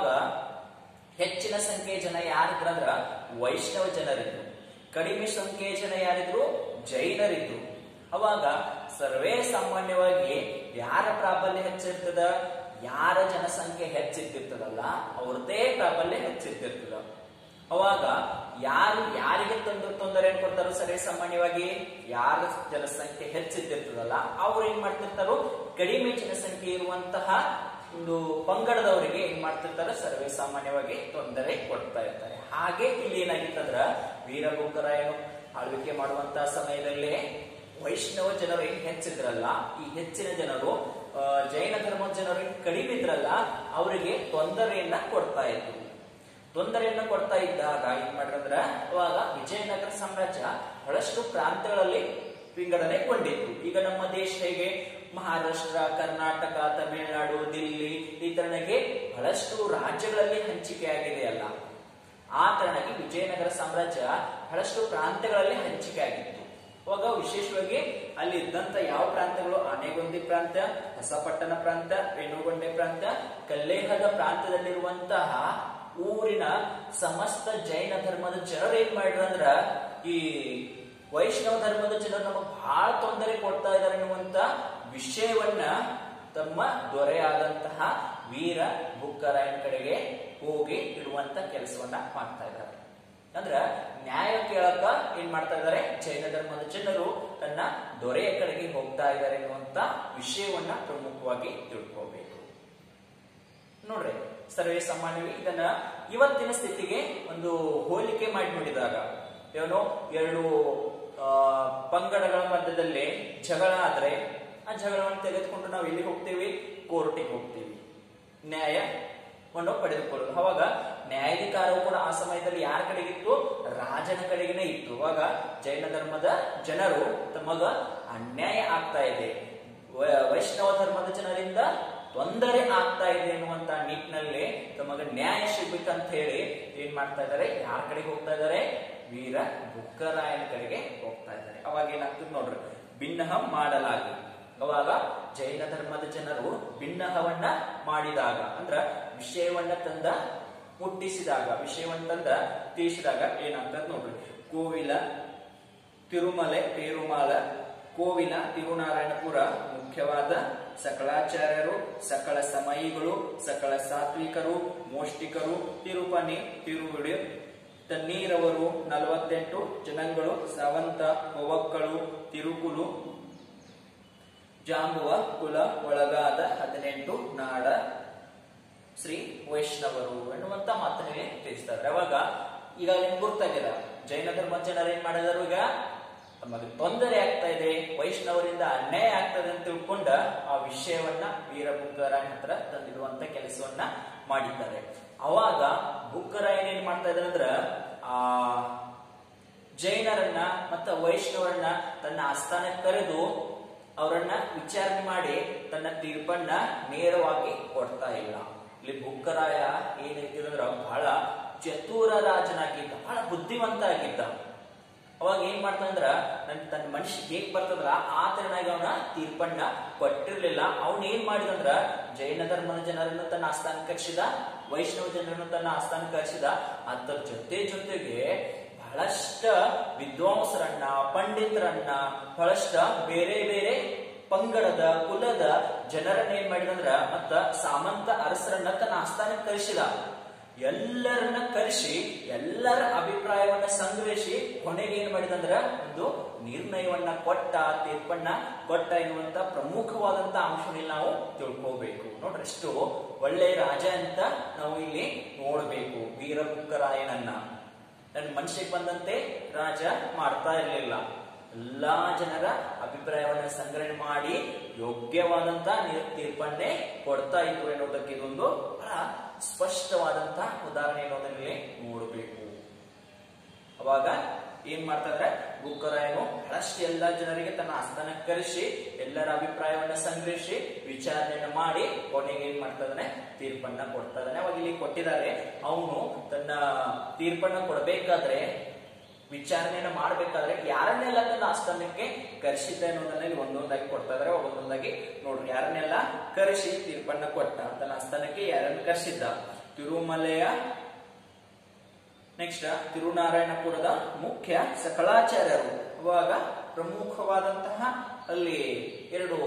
ಹೆಚ್ಚಿನ ಸಂಖ್ಯೆಯ ಜನ ಯಾರಿದ್ರು ಅಂದ್ರ ವೈಷ್ಣವ ಜನರಿದ್ರು ಕಡಿಮೆ ಸಂಖ್ಯೆಯ ಜನ ಯಾರಿದ್ರು ಜೈನರಿದ್ರು ಅವಾಗ ಸರ್ವೇ ಸಾಮಾನ್ಯವಾಗಿ ಯಾರ ಪ್ರಾಬಲ್ಯ ಹೆಚ್ಚಿರ್ತದ ಯಾರ ಜನಸಂಖ್ಯೆ ಹೆಚ್ಚಿರ್ತಿರ್ತದಲ್ಲ ಅವ್ರದ್ದೇ ಪ್ರಾಬಲ್ಯ ಹೆಚ್ಚಿರ್ತಿರ್ತದ ಅವಾಗ ಯಾರು ಯಾರಿಗೆ ತೊಂದರೆ ತೊಂದರೆ ಕೊಡ್ತಾರೋ ಸರ್ವೇ ಸಾಮಾನ್ಯವಾಗಿ ಯಾರ ಜನಸಂಖ್ಯೆ ಹೆಚ್ಚಿರ್ತಿರ್ತದಲ್ಲ ಅವ್ರು ಏನ್ ಮಾಡ್ತಿರ್ತಾರೋ ಕಡಿಮೆ ಜನಸಂಖ್ಯೆ ಇರುವಂತಹ ಒಂದು ಪಂಗಡದವರಿಗೆ ಏನ್ ಮಾಡ್ತಿರ್ತಾರೆ ಸರ್ವೇ ಸಾಮಾನ್ಯವಾಗಿ ತೊಂದರೆ ಕೊಡ್ತಾ ಇರ್ತಾರೆ ಹಾಗೆ ಇಲ್ಲಿ ಏನಾಗಿತ್ತಂದ್ರ ವೀರಭೂಕರಾಯನು ಆಳ್ವಿಕೆ ಮಾಡುವಂತಹ ಸಮಯದಲ್ಲಿ ವೈಷ್ಣವ ಜನರು ಏನ್ ಹೆಚ್ಚಿದ್ರಲ್ಲ ಈ ಹೆಚ್ಚಿನ ಜನರು ಆ, ಜೈನ ಧರ್ಮದ ಜನರು ಏನ್ ಕಡಿಮೆ ಇದ್ರಲ್ಲ ಅವರಿಗೆ ತೊಂದರೆಯನ್ನ ಕೊಡ್ತಾ ಇದ್ರು ತೊಂದರೆಯನ್ನ ಕೊಡ್ತಾ ಇದ್ದಾಗ ಏನ್ ಮಾಡ್ರಂದ್ರ ಅವಾಗ ವಿಜಯನಗರ ಸಾಮ್ರಾಜ್ಯ ಬಹಳಷ್ಟು ಪ್ರಾಂತ್ಯಗಳಲ್ಲಿ ವಿಂಗಡಣೆಗೊಂಡಿತ್ತು ಈಗ ನಮ್ಮ ದೇಶ ಹೇಗೆ ಮಹಾರಾಷ್ಟ್ರ ಕರ್ನಾಟಕ ತಮಿಳುನಾಡು ದಿಲ್ಲಿ ಈ ತರನಾಗಿ ಬಹಳಷ್ಟು ರಾಜ್ಯಗಳಲ್ಲಿ ಹಂಚಿಕೆ ಆಗಿದೆ ಅಲ್ಲ ಆ ತರನಾಗಿ ವಿಜಯನಗರ ಸಾಮ್ರಾಜ್ಯ ಬಹಳಷ್ಟು ಪ್ರಾಂತ್ಯಗಳಲ್ಲಿ ಹಂಚಿಕೆ ಆಗಿತ್ತು ಅವಾಗ ವಿಶೇಷವಾಗಿ ಅಲ್ಲಿ ಇದ್ದಂತ ಯಾವ ಪ್ರಾಂತ್ಯಗಳು ಆನೆಗೊಂದಿ ಪ್ರಾಂತ್ಯ ಹೊಸಪಟ್ಟಣ ಪ್ರಾಂತ್ಯ ರೇಣುಗೊಂಡೆ ಪ್ರಾಂತ್ಯ ಕಲ್ಲೇಹದ ಪ್ರಾಂತ್ಯದಲ್ಲಿರುವಂತಹ ಊರಿನ ಸಮಸ್ತ ಜೈನ ಧರ್ಮದ ಜನರು ಏನ್ ಮಾಡ್ರ ಅಂದ್ರ ಈ ವೈಷ್ಣವ ಧರ್ಮದ ಜನರು ನಮಗೆ ಬಹಳ ತೊಂದರೆ ಕೊಡ್ತಾ ಇದ್ದಾರೆ ಅನ್ನುವಂತ ವಿಷಯವನ್ನ ತಮ್ಮ ದೊರೆಯಾದಂತಹ ವೀರ ಬುಕ್ಕರಾಯನ ಕಡೆಗೆ ಹೋಗಿ ಇಡುವಂತ ಕೆಲಸವನ್ನ ಮಾಡ್ತಾ ಇದ್ದಾರೆ ಅಂದ್ರ ನ್ಯಾಯ ಕೇಳಕ ಏನ್ ಮಾಡ್ತಾ ಇದ್ದಾರೆ ಜೈನ ಧರ್ಮದ ಜನರು ತನ್ನ ದೊರೆಯ ಕಡೆಗೆ ಹೋಗ್ತಾ ಇದ್ದಾರೆ ಅನ್ನುವಂತ ವಿಷಯವನ್ನ ಪ್ರಮುಖವಾಗಿ ತಿಳ್ಕೋಬೇಕು ನೋಡ್ರಿ ಸರ್ವೇ ಸಾಮಾನ್ಯವಾಗಿ ಇದನ್ನ ಇವತ್ತಿನ ಸ್ಥಿತಿಗೆ ಒಂದು ಹೋಲಿಕೆ ಮಾಡಿ ನೋಡಿದಾಗ ಏನೋ ಎರಡು ಆ, ಪಂಗಡಗಳ ಮಧ್ಯದಲ್ಲಿ ಜಗಳ ಆದ್ರೆ ಆ ಜಗಳವನ್ನು ತೆಗೆದುಕೊಂಡು ನಾವು ಎಲ್ಲಿ ಹೋಗ್ತೀವಿ ಕೋರ್ಟಿಗೆ ಹೋಗ್ತೀವಿ ನ್ಯಾಯ ವನ್ನು ಪಡೆದುಕೊಳ್ಳೋದು ಅವಾಗ ನ್ಯಾಯಾಧಿಕಾರವು ಕೂಡ ಆ ಸಮಯದಲ್ಲಿ ಯಾರ ಕಡೆಗಿತ್ತು ರಾಜನ ಕಡೆಗೇನೆ ಇತ್ತು ಅವಾಗ ಜೈನ ಧರ್ಮದ ಜನರು ತಮಗ ಅನ್ಯಾಯ ಆಗ್ತಾ ಇದೆ ವ- ವೈಷ್ಣವ ಧರ್ಮದ ಜನರಿಂದ ತೊಂದರೆ ಆಗ್ತಾ ಇದೆ ಎನ್ನುವಂತ ನಿಟ್ಟಿನಲ್ಲಿ ತಮಗ ನ್ಯಾಯ ಸಿಗ್ಬೇಕಂತ ಹೇಳಿ ಏನ್ ಮಾಡ್ತಾ ಇದ್ದಾರೆ ಯಾರ ಕಡೆಗೆ ಹೋಗ್ತಾ ಇದ್ದಾರೆ ವೀರ ಬುಕ್ಕರಾಯನ ಕಡೆಗೆ ಹೋಗ್ತಾ ಇದ್ದಾರೆ ಅವಾಗ ಏನಾಗ್ತದೆ ನೋಡ್ರಿ ಭಿನ್ನಹ ಮಾಡಲಾಗಿ ಅವಾಗ ಜೈನ ಧರ್ಮದ ಜನರು ಭಿನ್ನಹವನ್ನ ಮಾಡಿದಾಗ ಅಂದ್ರ ವಿಷಯವನ್ನ ತಂದ ಮುಟ್ಟಿಸಿದಾಗ ವಿಷಯವನ್ನ ತಂದ ತಿಳಿಸಿದಾಗ ಏನಾಗ್ತದೆ ನೋಡ್ರಿ ಕೋವಿಲ ತಿರುಮಲೆ ಪೇರುಮಾಲ ಕೋವಿಲ ತಿರುನಾರಾಯಣಪುರ ಮುಖ್ಯವಾದ ಸಕಲಾಚಾರ್ಯರು ಸಕಲ ಸಮಯಿಗಳು ಸಕಲ ಸಾತ್ವಿಕರು ಮೋಷ್ಟಿಕರು ತಿರುಪನಿ ತಿರುವಿಡಿ ತಣ್ಣೀರವರು ನಲವತ್ತೆಂಟು ಜನಗಳು ಸಾವಂತ ಪೊವಕ್ಕಳು ತಿರುಕುಲು ಜಾಂಬುವ ಕುಲ ಒಳಗಾದ ಹದಿನೆಂಟು ನಾಡ ಶ್ರೀ ವೈಷ್ಣವರು ಎನ್ನುವಂತ ಮಾತನ್ನೇ ತಿಳಿಸ್ತಾರೆ ಅವಾಗ ಈಗ ನಿಮ್ಗೆ ಗೊತ್ತಾಗಿದೆ ಜೈನ ಧರ್ಮ ಜನರು ಏನ್ ಮಾಡಿದಾರು ಈಗ ತಮಗೆ ತೊಂದರೆ ಆಗ್ತಾ ಇದೆ ವೈಷ್ಣವರಿಂದ ಅನ್ಯಾಯ ಆಗ್ತದೆ ಅಂತ ತಿಳ್ಕೊಂಡ ಆ ವಿಷಯವನ್ನ ವೀರಬುಕ್ಕರಾಯನ ಹತ್ರ ತಂದಿಡುವಂತ ಕೆಲಸವನ್ನ ಮಾಡಿದ್ದಾರೆ ಅವಾಗ ಬುಕ್ಕರಾಯನ್ ಏನ್ ಮಾಡ್ತಾ ಇದ್ದಾರೆ ಅಂದ್ರ ಆ ಜೈನರನ್ನ ಮತ್ತ ವೈಷ್ಣವರನ್ನ ತನ್ನ ಆಸ್ಥಾನಕ್ಕೆ ಕರೆದು ಅವರನ್ನ ವಿಚಾರಣೆ ಮಾಡಿ ತನ್ನ ತೀರ್ಪನ್ನ ನೇರವಾಗಿ ಕೊಡ್ತಾ ಇಲ್ಲ ಇಲ್ಲಿ ಬುಕ್ಕರಾಯ ಏನೈತಿ ಅಂದ್ರ ಬಹಳ ಚತುರ ರಾಜನಾಗಿದ್ದ ಬಹಳ ಬುದ್ಧಿವಂತ ಆಗಿದ್ದ ಅವಾಗ ಏನ್ ಮಾಡ್ತಾನಂದ್ರ ನನ್ ತನ್ನ ಮನುಷ್ಯ ಹೇಗ್ ಬರ್ತದಲ್ಲ ಆ ತರನಾಗಿ ಅವನ ತೀರ್ಪನ್ನ ಕೊಟ್ಟಿರ್ಲಿಲ್ಲ ಅವನ್ ಏನ್ ಮಾಡಿದಂದ್ರ ಜೈನ ಧರ್ಮದ ಜನರನ್ನು ತನ್ನ ಆಸ್ಥಾನ ಕರೆಸಿದ ವೈಷ್ಣವ ಜನರನ್ನು ತನ್ನ ಆಸ್ಥಾನ ಕರೆಸಿದ ಅದರ ಜೊತೆ ಜೊತೆಗೆ ಬಹಳಷ್ಟ ವಿದ್ವಾಂಸರನ್ನ ಪಂಡಿತರನ್ನ ಬಹಳಷ್ಟ ಬೇರೆ ಬೇರೆ ಪಂಗಡದ ಕುಲದ ಜನರನ್ನ ಏನ್ ಮಾಡಿದಂದ್ರ ಮತ್ತ ಸಾಮಂತ ಅರಸರನ್ನ ತನ್ನ ಆಸ್ಥಾನಕ್ಕೆ ಕರೆಸಿದ ಎಲ್ಲರನ್ನ ಕರೆಸಿ ಎಲ್ಲರ ಅಭಿಪ್ರಾಯವನ್ನ ಸಂಗ್ರಹಿಸಿ ಕೊನೆಗೆ ಏನ್ ಮಾಡಿದಂದ್ರ ಒಂದು ನಿರ್ಣಯವನ್ನ ಕೊಟ್ಟ ತೀರ್ಪನ್ನ ಕೊಟ್ಟ ಎನ್ನುವಂತ ಪ್ರಮುಖವಾದಂತ ಅಂಶದಲ್ಲಿ ನಾವು ತಿಳ್ಕೋಬೇಕು ನೋಡ್ರಿ ಎಷ್ಟು ಒಳ್ಳೆಯ ರಾಜ ಅಂತ ನಾವು ಇಲ್ಲಿ ನೋಡ್ಬೇಕು ವೀರಬುಕ್ಕರಾಯನನ್ನ ನನ್ನ ಮನುಷ್ಯಕ್ಕೆ ಬಂದಂತೆ ರಾಜ ಮಾಡ್ತಾ ಇರಲಿಲ್ಲ ಎಲ್ಲಾ ಜನರ ಅಭಿಪ್ರಾಯವನ್ನ ಸಂಗ್ರಹಣೆ ಮಾಡಿ ಯೋಗ್ಯವಾದಂತ ನೀರ್- ತೀರ್ಪನ್ನೇ ಕೊಡ್ತಾ ಇದ್ರು ಎನ್ನುವುದಕ್ಕೆ ಇದೊಂದು ಬಹಳ ಸ್ಪಷ್ಟವಾದಂತ ಉದಾಹರಣೆ ಅನ್ನೋದರಲ್ಲಿ ನೋಡಬೇಕು ಅವಾಗ ಏನ್ ಮಾಡ್ತಾರೆ ಬುಕ್ಕರಾಯನು ಬಹಳಷ್ಟು ಎಲ್ಲಾ ಜನರಿಗೆ ತನ್ನ ಆಸ್ಥಾನಕ್ಕೆ ಕರೆಸಿ ಎಲ್ಲರ ಅಭಿಪ್ರಾಯವನ್ನ ಸಂಗ್ರಹಿಸಿ ವಿಚಾರಣೆಯನ್ನ ಮಾಡಿ ಕೊನೆಗೆ ಏನ್ ಮಾಡ್ತಾ ಇದ್ದಾನೆ ತೀರ್ಪನ್ನ ಕೊಡ್ತಾ ಇದ್ದಾನೆ ಅವಾಗ ಇಲ್ಲಿ ಕೊಟ್ಟಿದ್ದಾರೆ ಅವನು ತನ್ನ ತೀರ್ಪನ್ನ ಕೊಡಬೇಕಾದ್ರೆ ವಿಚಾರಣೆಯನ್ನ ಮಾಡ್ಬೇಕಾದ್ರೆ ಯಾರನ್ನೆಲ್ಲ ತನ್ನ ಆಸ್ಥಾನಕ್ಕೆ ಕರೆಸಿದ್ದ ಅನ್ನೋದನ್ನ ಇಲ್ಲಿ ಒಂದೊಂದಾಗಿ ಕೊಡ್ತಾ ಇದಾರೆ ಒಂದೊಂದಾಗಿ ನೋಡ್ರಿ ಯಾರನ್ನೆಲ್ಲ ಕರೆಸಿ ತೀರ್ಪನ್ನ ಕೊಟ್ಟ ತನ್ನ ಆಸ್ಥಾನಕ್ಕೆ ಯಾರನ್ನ ಕರೆಸಿದ್ದ ತಿರುಮಲೆಯ ನೆಕ್ಸ್ಟ್ ತಿರುನಾರಾಯಣಪುರದ ಮುಖ್ಯ ಸಕಲಾಚಾರ್ಯರು ಅವಾಗ ಪ್ರಮುಖವಾದಂತಹ ಅಲ್ಲಿ ಎರಡು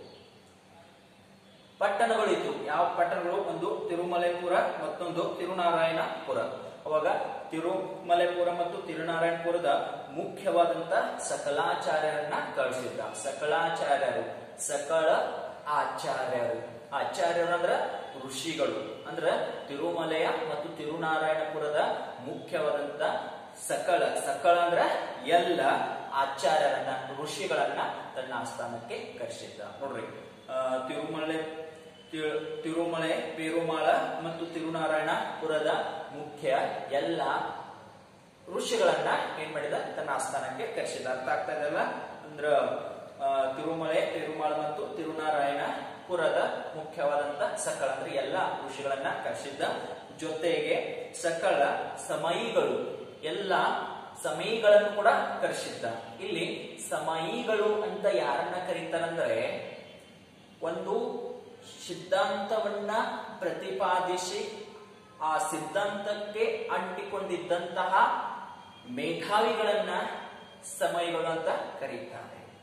ಪಟ್ಟಣಗಳಿತ್ತು ಯಾವ ಪಟ್ಟಣಗಳು ಒಂದು ತಿರುಮಲೆಪುರ ಮತ್ತೊಂದು ತಿರುನಾರಾಯಣಪುರ ಅವಾಗ ತಿರುಮಲೆಪುರ ಮತ್ತು ತಿರುನಾರಾಯಣಪುರದ ಮುಖ್ಯವಾದಂತ ಸಕಲಾಚಾರ್ಯರನ್ನ ಕಳಿಸಿದ್ದ ಸಕಲಾಚಾರ್ಯರು ಸಕಲ ಆಚಾರ್ಯರು ಆಚಾರ್ಯರು ಅಂದ್ರ ಋಷಿಗಳು ಅಂದ್ರ ತಿರುಮಲೆಯ ಮತ್ತು ತಿರುನಾರಾಯಣಪುರದ ಮುಖ್ಯವಾದಂತ ಸಕಲ ಸಕಲ ಅಂದ್ರ ಎಲ್ಲ ಆಚಾರ್ಯರನ್ನ ಋಷಿಗಳನ್ನ ತನ್ನ ಆಸ್ಥಾನಕ್ಕೆ ಕರೆಸಿದ್ದ ನೋಡ್ರಿ ಆ, ತಿರುಮಲೆ ತಿ- ತಿರುಮಲೆ ಪೇರುಮಾಳ ಮತ್ತು ತಿರುನಾರಾಯಣಪುರದ ಮುಖ್ಯ ಎಲ್ಲ ಋಷಿಗಳನ್ನ ಏನ್ ಮಾಡಿದ ತನ್ನ ಆಸ್ಥಾನಕ್ಕೆ ಕರೆಸಿದ ಅರ್ಥ ಆಗ್ತಾ ಇದೆಯಲ್ಲ ಅಂದ್ರ ಆ, ತಿರುಮಲೆ ತಿರುಮಾಳ ಮತ್ತು ತಿರುನಾರಾಯಣಪುರದ ಮುಖ್ಯವಾದಂತ ಸಕಲ ಅಂದ್ರೆ ಎಲ್ಲ ಋಷಿಗಳನ್ನ ಕರೆಸಿದ್ದ ಜೊತೆಗೆ ಸಕಲ ಸಮಯಿಗಳು ಎಲ್ಲ ಸಮಯಿಗಳನ್ನು ಕೂಡ ಕರೆಸಿದ್ದ ಇಲ್ಲಿ ಸಮಯಿಗಳು ಅಂತ ಯಾರನ್ನ ಕರೀತಾರಂದ್ರೆ ಒಂದು ಸಿದ್ಧಾಂತವನ್ನ ಪ್ರತಿಪಾದಿಸಿ ಆ ಸಿದ್ಧಾಂತಕ್ಕೆ ಅಂಟಿಕೊಂಡಿದ್ದಂತಹ ಮೇಧಾವಿಗಳನ್ನ ಸಮಯಗಳು ಅಂತ ಕರೀತಾರೆ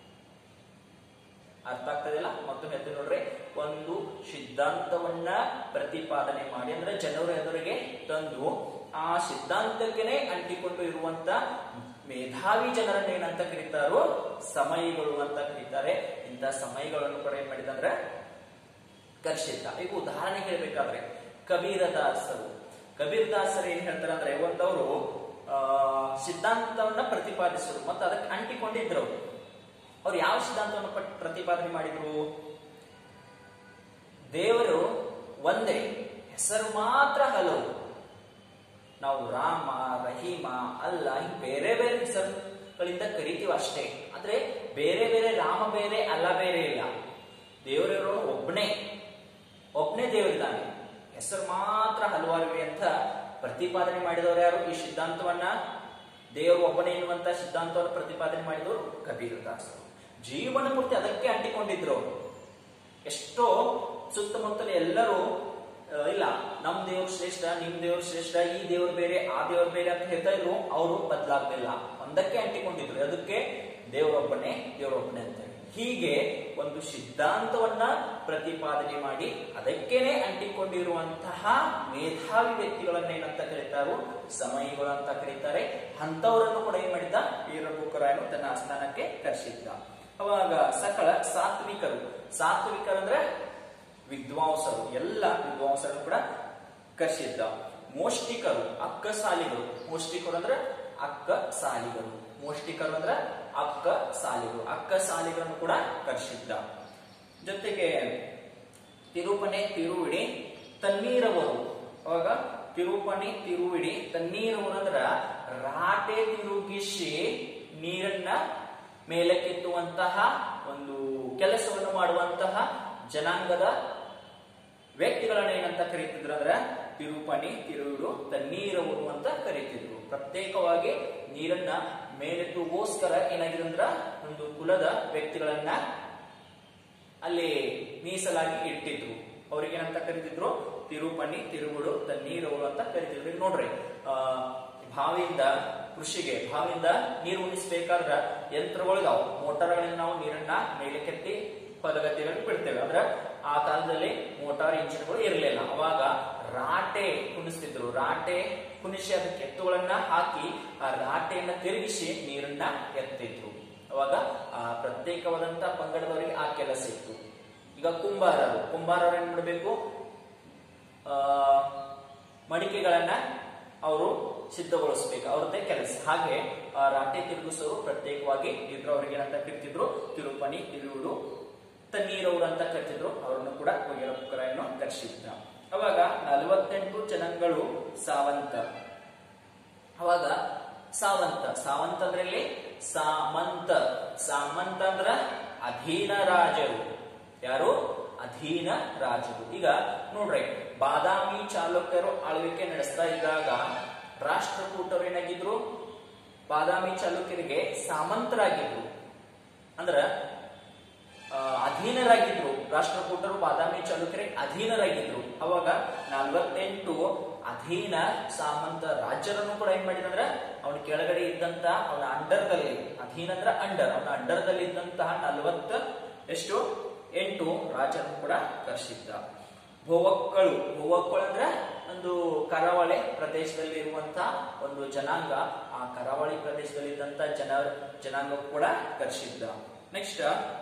ಅರ್ಥ ಆಗ್ತದಿಲ್ಲ ಮತ್ತೊಮ್ಮೆ ಹೇಳ್ತೀನಿ ನೋಡ್ರಿ ಒಂದು ಸಿದ್ಧಾಂತವನ್ನ ಪ್ರತಿಪಾದನೆ ಮಾಡಿ ಅಂದ್ರೆ ಜನರ ಎದುರಿಗೆ ತಂದು ಆ ಸಿದ್ಧಾಂತಕ್ಕೆನೆ ಅಂಟಿಕೊಂಡು ಇರುವಂತ ಮೇಧಾವಿ ಜನರನ್ನ ಏನಂತ ಕರೀತಾರೋ ಸಮಯಿಗಳು ಅಂತ ಕರೀತಾರೆ ಇಂಥ ಸಮಯಗಳನ್ನು ಕೂಡ ಏನ್ ಮಾಡಿದಂದ್ರೆ ಕರ್ಷಿತ ಈಗ ಉದಾಹರಣೆ ಹೇಳ್ಬೇಕಾದ್ರೆ ಕಬೀರದಾಸರು ಕಬೀರದಾಸರು ಏನ್ ಹೇಳ್ತಾರೆ ಅಂದ್ರೆ ಒಂದವರು ಆ ಸಿದ್ಧಾಂತವನ್ನ ಪ್ರತಿಪಾದಿಸಿದ್ರು ಮತ್ತೆ ಅದಕ್ಕೆ ಅಂಟಿಕೊಂಡಿದ್ರು ಅವ್ರು. ಅವ್ರು ಯಾವ ಸಿದ್ಧಾಂತವನ್ನು ಪಟ್- ಪ್ರತಿಪಾದನೆ ಮಾಡಿದ್ರು ದೇವರು ಒಂದೇ ಹೆಸರು ಮಾತ್ರ ಹಲವು ನಾವು ರಾಮ ರಹೀಮ ಅಲ್ಲ ಹಿಂಗ್ ಬೇರೆ ಬೇರೆ ಹೆಸರುಗಳಿಂದ ಕರಿತೀವಿ ಅಷ್ಟೇ ಆದ್ರೆ ಬೇರೆ ಬೇರೆ ರಾಮ ಬೇರೆ ಅಲ್ಲ ಬೇರೆ ಇಲ್ಲ ದೇವರಿರೋ ಒಬ್ಬನೇ ಒಬ್ಬನೇ ದೇವರಿದ್ದಾನೆ ಹೆಸರು ಮಾತ್ರ ಹಲವಾರಿವೆ ಅಂತ ಪ್ರತಿಪಾದನೆ ಮಾಡಿದವರು ಯಾರು ಈ ಸಿದ್ಧಾಂತವನ್ನ ದೇವರು ಒಬ್ಬನೇ ಎನ್ನುವಂತ ಸಿದ್ಧಾಂತವನ್ನು ಪ್ರತಿಪಾದನೆ ಮಾಡಿದವರು ಕಬೀರ್ ದಾಸರು ಜೀವನ ಪೂರ್ತಿ ಅದಕ್ಕೆ ಅಂಟಿಕೊಂಡಿದ್ರು ಅವರು ಎಷ್ಟೋ ಸುತ್ತಮುತ್ತಲ ಎಲ್ಲರೂ ಆ, ಇಲ್ಲ ನಮ್ ದೇವ್ರು ಶ್ರೇಷ್ಠ ನಿಮ್ ದೇವ್ರು ಶ್ರೇಷ್ಠ ಈ ದೇವ್ರು ಬೇರೆ ಆ ದೇವ್ರು ಬೇರೆ ಅಂತ ಹೇಳ್ತಾ ಇದ್ರು ಅವರು ಬದಲಾಗ್ಲಿಲ್ಲ ಒಂದಕ್ಕೆ ಅಂಟಿಕೊಂಡಿದ್ರು ಅದಕ್ಕೆ ದೇವರೊಬ್ಬನೇ ದೇವರೊಬ್ಬನೇ ಅಂತ ಹೇಳಿ. ಹೀಗೆ ಒಂದು ಸಿದ್ಧಾಂತವನ್ನ ಪ್ರತಿಪಾದನೆ ಮಾಡಿ ಅದಕ್ಕೇನೆ ಅಂಟಿಕೊಂಡಿರುವಂತಹ ಮೇಧಾವಿ ವ್ಯಕ್ತಿಗಳನ್ನ ಏನಂತ ಕರೀತಾರೋ ಸಮಯಿಗಳು ಅಂತ ಕರೀತಾರೆ ಅಂತವರನ್ನು ಕೂಡ ಏನ್ ಮಾಡಿದ್ದ ವೀರಭೂಕರಾಯನು ತನ್ನ ಆಸ್ಥಾನಕ್ಕೆ ಕರೆಸಿದ್ದ ಅವಾಗ ಸಕಲ ಸಾತ್ವಿಕರು ಸಾತ್ವಿಕರಂದ್ರೆ ವಿದ್ವಾಂಸರು ಎಲ್ಲ ವಿದ್ವಾಂಸರನ್ನು ಕೂಡ ಕರೆಸಿದ್ದ ಮೋಷ್ಟಿಕರು ಅಕ್ಕ ಸಾಲಿಗರು ಮೋಷ್ಟಿಕರು ಅಂದ್ರೆ ಅಕ್ಕ ಸಾಲಿಗರು ಮೋಷ್ಟಿಕರು ಅಂದ್ರೆ ಅಕ್ಕ ಸಾಲಿಗರು ಅಕ್ಕ ಸಾಲಿಗರನ್ನು ಕೂಡ ಕರೆಸಿದ್ದ ಜೊತೆಗೆ ತಿರುಪನೆ ತಿರುವಿಡಿ ತಣ್ಣೀರವರು ಅವಾಗ ತಿರುಪಣಿ ತಿರುವಿಡಿ ತಣ್ಣೀರವರು ಅಂದ್ರ ರಾಟೆ ತಿರುಗಿಸಿ ನೀರನ್ನ ಮೇಲಕ್ಕೆತ್ತುವಂತಹ ಒಂದು ಕೆಲಸವನ್ನು ಮಾಡುವಂತಹ ಜನಾಂಗದ ವ್ಯಕ್ತಿಗಳನ್ನ ಏನಂತ ಕರೀತಿದ್ರು ಅಂದ್ರೆ ತಿರುಪಣಿ ತಿರುವಿಡು ತಣ್ಣೀರವರು ಅಂತ ಕರೀತಿದ್ರು ಪ್ರತ್ಯೇಕವಾಗಿ ನೀರನ್ನ ಮೇಲೆತ್ತುಗೋಸ್ಕರ ಏನಾಗಿದೆ ಅಂದ್ರ ಒಂದು ಕುಲದ ವ್ಯಕ್ತಿಗಳನ್ನ ಅಲ್ಲಿ ಮೀಸಲಾಗಿ ಇಟ್ಟಿದ್ರು ಅವ್ರಿಗೆ ಏನಂತ ಕರಿತಿದ್ರು ತಿರುಪಣಿ ತಿರುಗುಡು ತಣ್ಣೀರವರು ಅಂತ ಕರಿತಿದ್ರು ಈಗ ನೋಡ್ರಿ ಆ ಬಾವಿಯಿಂದ ಕೃಷಿಗೆ ಬಾವಿಯಿಂದ ನೀರು ಉಣಿಸ್ಬೇಕಾದ್ರ ಯಂತ್ರಗಳಿದಾವ್ ಮೋಟಾರ್ಗಳಿಂದ ನಾವು ನೀರನ್ನ ಮೇಲಕ್ಕೆತ್ತಿ ಹೊಲಗದ್ದೆಗಳಿಗೆ ಬಿಡ್ತೇವೆ ಅಂದ್ರೆ ಆ ಕಾಲದಲ್ಲಿ ಮೋಟಾರ್ ಇಂಜಿನ್ಗಳು ಇರಲಿಲ್ಲ ಅವಾಗ ರಾಟೆ ಕುಣಿಸ್ತಿದ್ರು ರಾಟೆ ಕುಣಿಸಿ ಅದಕ್ಕೆ ಎತ್ತುಗಳನ್ನ ಹಾಕಿ ಆ ರಾಟೆಯನ್ನ ತಿರುಗಿಸಿ ನೀರನ್ನ ಎತ್ತಿದ್ರು ಅವಾಗ ಆ ಪ್ರತ್ಯೇಕವಾದಂತ ಪಂಗಡದವರಿಗೆ ಆ ಕೆಲಸ ಇತ್ತು ಈಗ ಕುಂಬಾರರು ಕುಂಬಾರರು ಏನ್ ಮಾಡಬೇಕು ಆ ಮಡಿಕೆಗಳನ್ನ ಅವರು ಸಿದ್ಧಗೊಳಿಸ್ಬೇಕು ಅವ್ರದ್ದೇ ಕೆಲಸ ಹಾಗೆ ಆ ರಾಟೆ ತಿರುಗಿಸೋರು ಪ್ರತ್ಯೇಕವಾಗಿ ಇದ್ರು ಅವ್ರಿಗೆ ಏನಂತ ಕರಿತಿದ್ರು ತಿರುಪಣಿ ತಿರುವುಡು ತಣ್ಣೀರವರು ಅಂತ ಕರಿತಿದ್ರು ಅವರನ್ನು ಕೂಡ ವೀರಪುಕ್ಕರಾಯನು ಕರೆಸಿದ್ದ ಅವಾಗ ನಲವತ್ತೆಂಟು ಜನಾಂಗಗಳು ಸಾವಂತ ಅವಾಗ ಸಾವಂತ ಸಾವಂತ ಅಂದ್ರೆ ಇಲ್ಲಿ ಸಾಮಂತ ಸಾಮಂತ ಅಂದ್ರ ಅಧೀನ ರಾಜರು ಯಾರು ಅಧೀನ ರಾಜರು ಈಗ ನೋಡ್ರಿ ಬಾದಾಮಿ ಚಾಲುಕ್ಯರು ಆಳ್ವಿಕೆ ನಡೆಸ್ತಾ ಇದ್ದಾಗ ರಾಷ್ಟ್ರಕೂಟರು ಏನಾಗಿದ್ರು ಬಾದಾಮಿ ಚಾಲುಕ್ಯರಿಗೆ ಸಾಮಂತರಾಗಿದ್ರು ಅಂದ್ರ ಆ, ಅಧೀನರಾಗಿದ್ರು ರಾಷ್ಟ್ರಕೂಟರು ಬಾದಾಮಿ ಚಾಲುಕ್ಯರಿಗೆ ಅಧೀನರಾಗಿದ್ರು ಅವಾಗ ನಲ್ವತ್ತೆಂಟು ಅಧೀನ ಸಾಮಂತ ರಾಜ್ಯರನ್ನು ಕೂಡ ಏನ್ ಮಾಡಿದಂದ್ರ ಅವನ ಕೆಳಗಡೆ ಇದ್ದಂತ ಅವನ ಅಂಡರ್ದಲ್ಲಿ ಅಧೀನ ಅಂದ್ರ ಅಂಡರ್ ಅವನ ಅಂಡರ್ದಲ್ಲಿ ಇದ್ದಂತಹ ನಲ್ವತ್ತ ಎಷ್ಟು ಎಂಟು ರಾಜರನ್ನು ಕೂಡ ಕರೆಸಿದ್ದ ಭೋವಕ್ಕಳು ಭೋವಕ್ಕಳು ಅಂದ್ರೆ ಒಂದು ಕರಾವಳಿ ಪ್ರದೇಶದಲ್ಲಿ ಇರುವಂತಹ ಒಂದು ಜನಾಂಗ ಆ ಕರಾವಳಿ ಪ್ರದೇಶದಲ್ಲಿ ಇದ್ದಂತ ಜನ ಜನಾಂಗ ಕೂಡ ಕರೆಸಿದ್ದ ನೆಕ್ಸ್ಟ್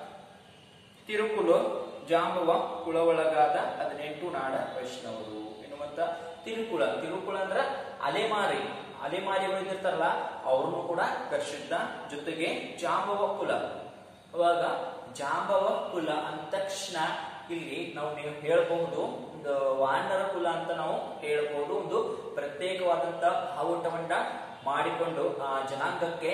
ತಿರುಕುಲು ಜಾಂಬವ ಕುಳ ಒಳಗಾದ ಹದಿನೆಂಟು ನಾಡ ವೈಷ್ಣವರು ಎನ್ನುವಂತ ತಿರುಕುಳ ತಿರುಕುಳ ಅಂದ್ರ ಅಲೆಮಾರಿ ಅಲೆಮಾರಿಗಳು ಇದ್ದಿರ್ತಾರಲ್ಲ ಅವ್ರನ್ನು ಕೂಡ ಕರ್ಸಿದ್ದ ಜೊತೆಗೆ ಜಾಂಬವ ಕುಲ ಅವಾಗ ಜಾಂಬವ ಕುಲ ಅಂದ ತಕ್ಷಣ ಇಲ್ಲಿ ನಾವು ನೀವು ಹೇಳಬಹುದು ಒಂದು ವಾನರ ಕುಲ ಅಂತ ನಾವು ಹೇಳಬಹುದು ಒಂದು ಪ್ರತ್ಯೇಕವಾದಂತ ಬಾವುಟವನ್ನ ಮಾಡಿಕೊಂಡು ಆ ಜನಾಂಗಕ್ಕೆ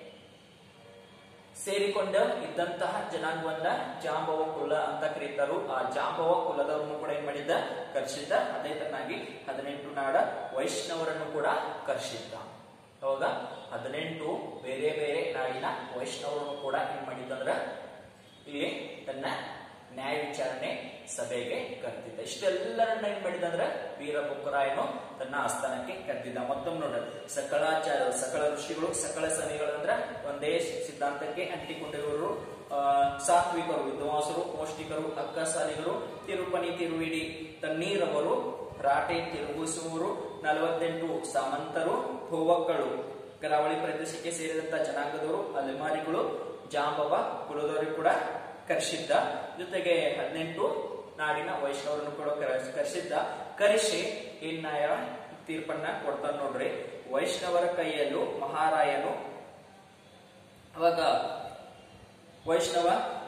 ಸೇರಿಕೊಂಡ ಇದ್ದಂತಹ ಜನಾಂಗವನ್ನ ಜಾಂಬವ ಕುಲ ಅಂತ ಕರೀತಾರು ಆ ಜಾಂಬವ ಕುಲದವರನ್ನು ಕೂಡ ಏನ್ ಮಾಡಿದ್ದ ಕರ್ಷಿದ್ದ ಅದೇ ತರನಾಗಿ ಹದಿನೆಂಟು ನಾಡ ವೈಷ್ಣವರನ್ನು ಕೂಡ ಕರ್ಷಿದ್ದ ಅವಾಗ ಹದಿನೆಂಟು ಬೇರೆ ಬೇರೆ ನಾಡಿನ ವೈಷ್ಣವರನ್ನು ಕೂಡ ಏನ್ ಮಾಡಿದ್ದಂದ್ರ ಇಲ್ಲಿ ತನ್ನ ನ್ಯಾಯ ವಿಚಾರಣೆ ಸಭೆಗೆ ಕರೆದಿದ್ದ ಇಷ್ಟೆಲ್ಲರನ್ನ ಏನ್ ಮಾಡಿದಂದ್ರ ವೀರಭುಕ್ಕರಾಯನು ತನ್ನ ಆಸ್ಥಾನಕ್ಕೆ ಕರೆದಿದ್ದ ಮತ್ತೊಮ್ಮೆ ನೋಡ್ರಿ ಸಕಲಾಚಾರ ಸಕಲ ಋಷಿಗಳು ಸಕಲ ಸನಿಗಳು ಅಂದ್ರ ಒಂದೇ ಸಿದ್ಧಾಂತಕ್ಕೆ ಅಂಟಿಕೊಂಡಿರುವರು ಆ, ಸಾತ್ವಿಕರು ವಿದ್ವಾಂಸರು ಮೋಷ್ಟಿಕರು ಅಕ್ಕಸಾಲಿಗರು ತಿರುಪಣಿ ತಿರುವಿಡಿ ತಣ್ಣೀರವರು ರಾಟೆ ತಿರುಗಿಸುವವರು ನಲವತ್ತೆಂಟು ಸಾಮಂತರು ಭೂವಕ್ಕಳು ಕರಾವಳಿ ಪ್ರದೇಶಕ್ಕೆ ಸೇರಿದಂತ ಜನಾಂಗದವರು ಅಲೆಮಾರಿಗಳು ಜಾಂಬವ ಕುಲದವರು ಕೂಡ ಕರೆಸಿದ್ದ ಜೊತೆಗೆ ಹದಿನೆಂಟು ನಾಡಿನ ವೈಷ್ಣವರನ್ನು ಕೂಡ ಕರೆಸ್- ಕರೆಸಿದ್ದ ಕರೆಸಿ ಏನ್ ನ್ಯಾಯ ತೀರ್ಪನ್ನ ಕೊಡ್ತಾನೆ ನೋಡ್ರಿ ವೈಷ್ಣವರ ಕೈಯಲ್ಲೂ ಮಹಾರಾಯನು ಅವಾಗ ವೈಷ್ಣವ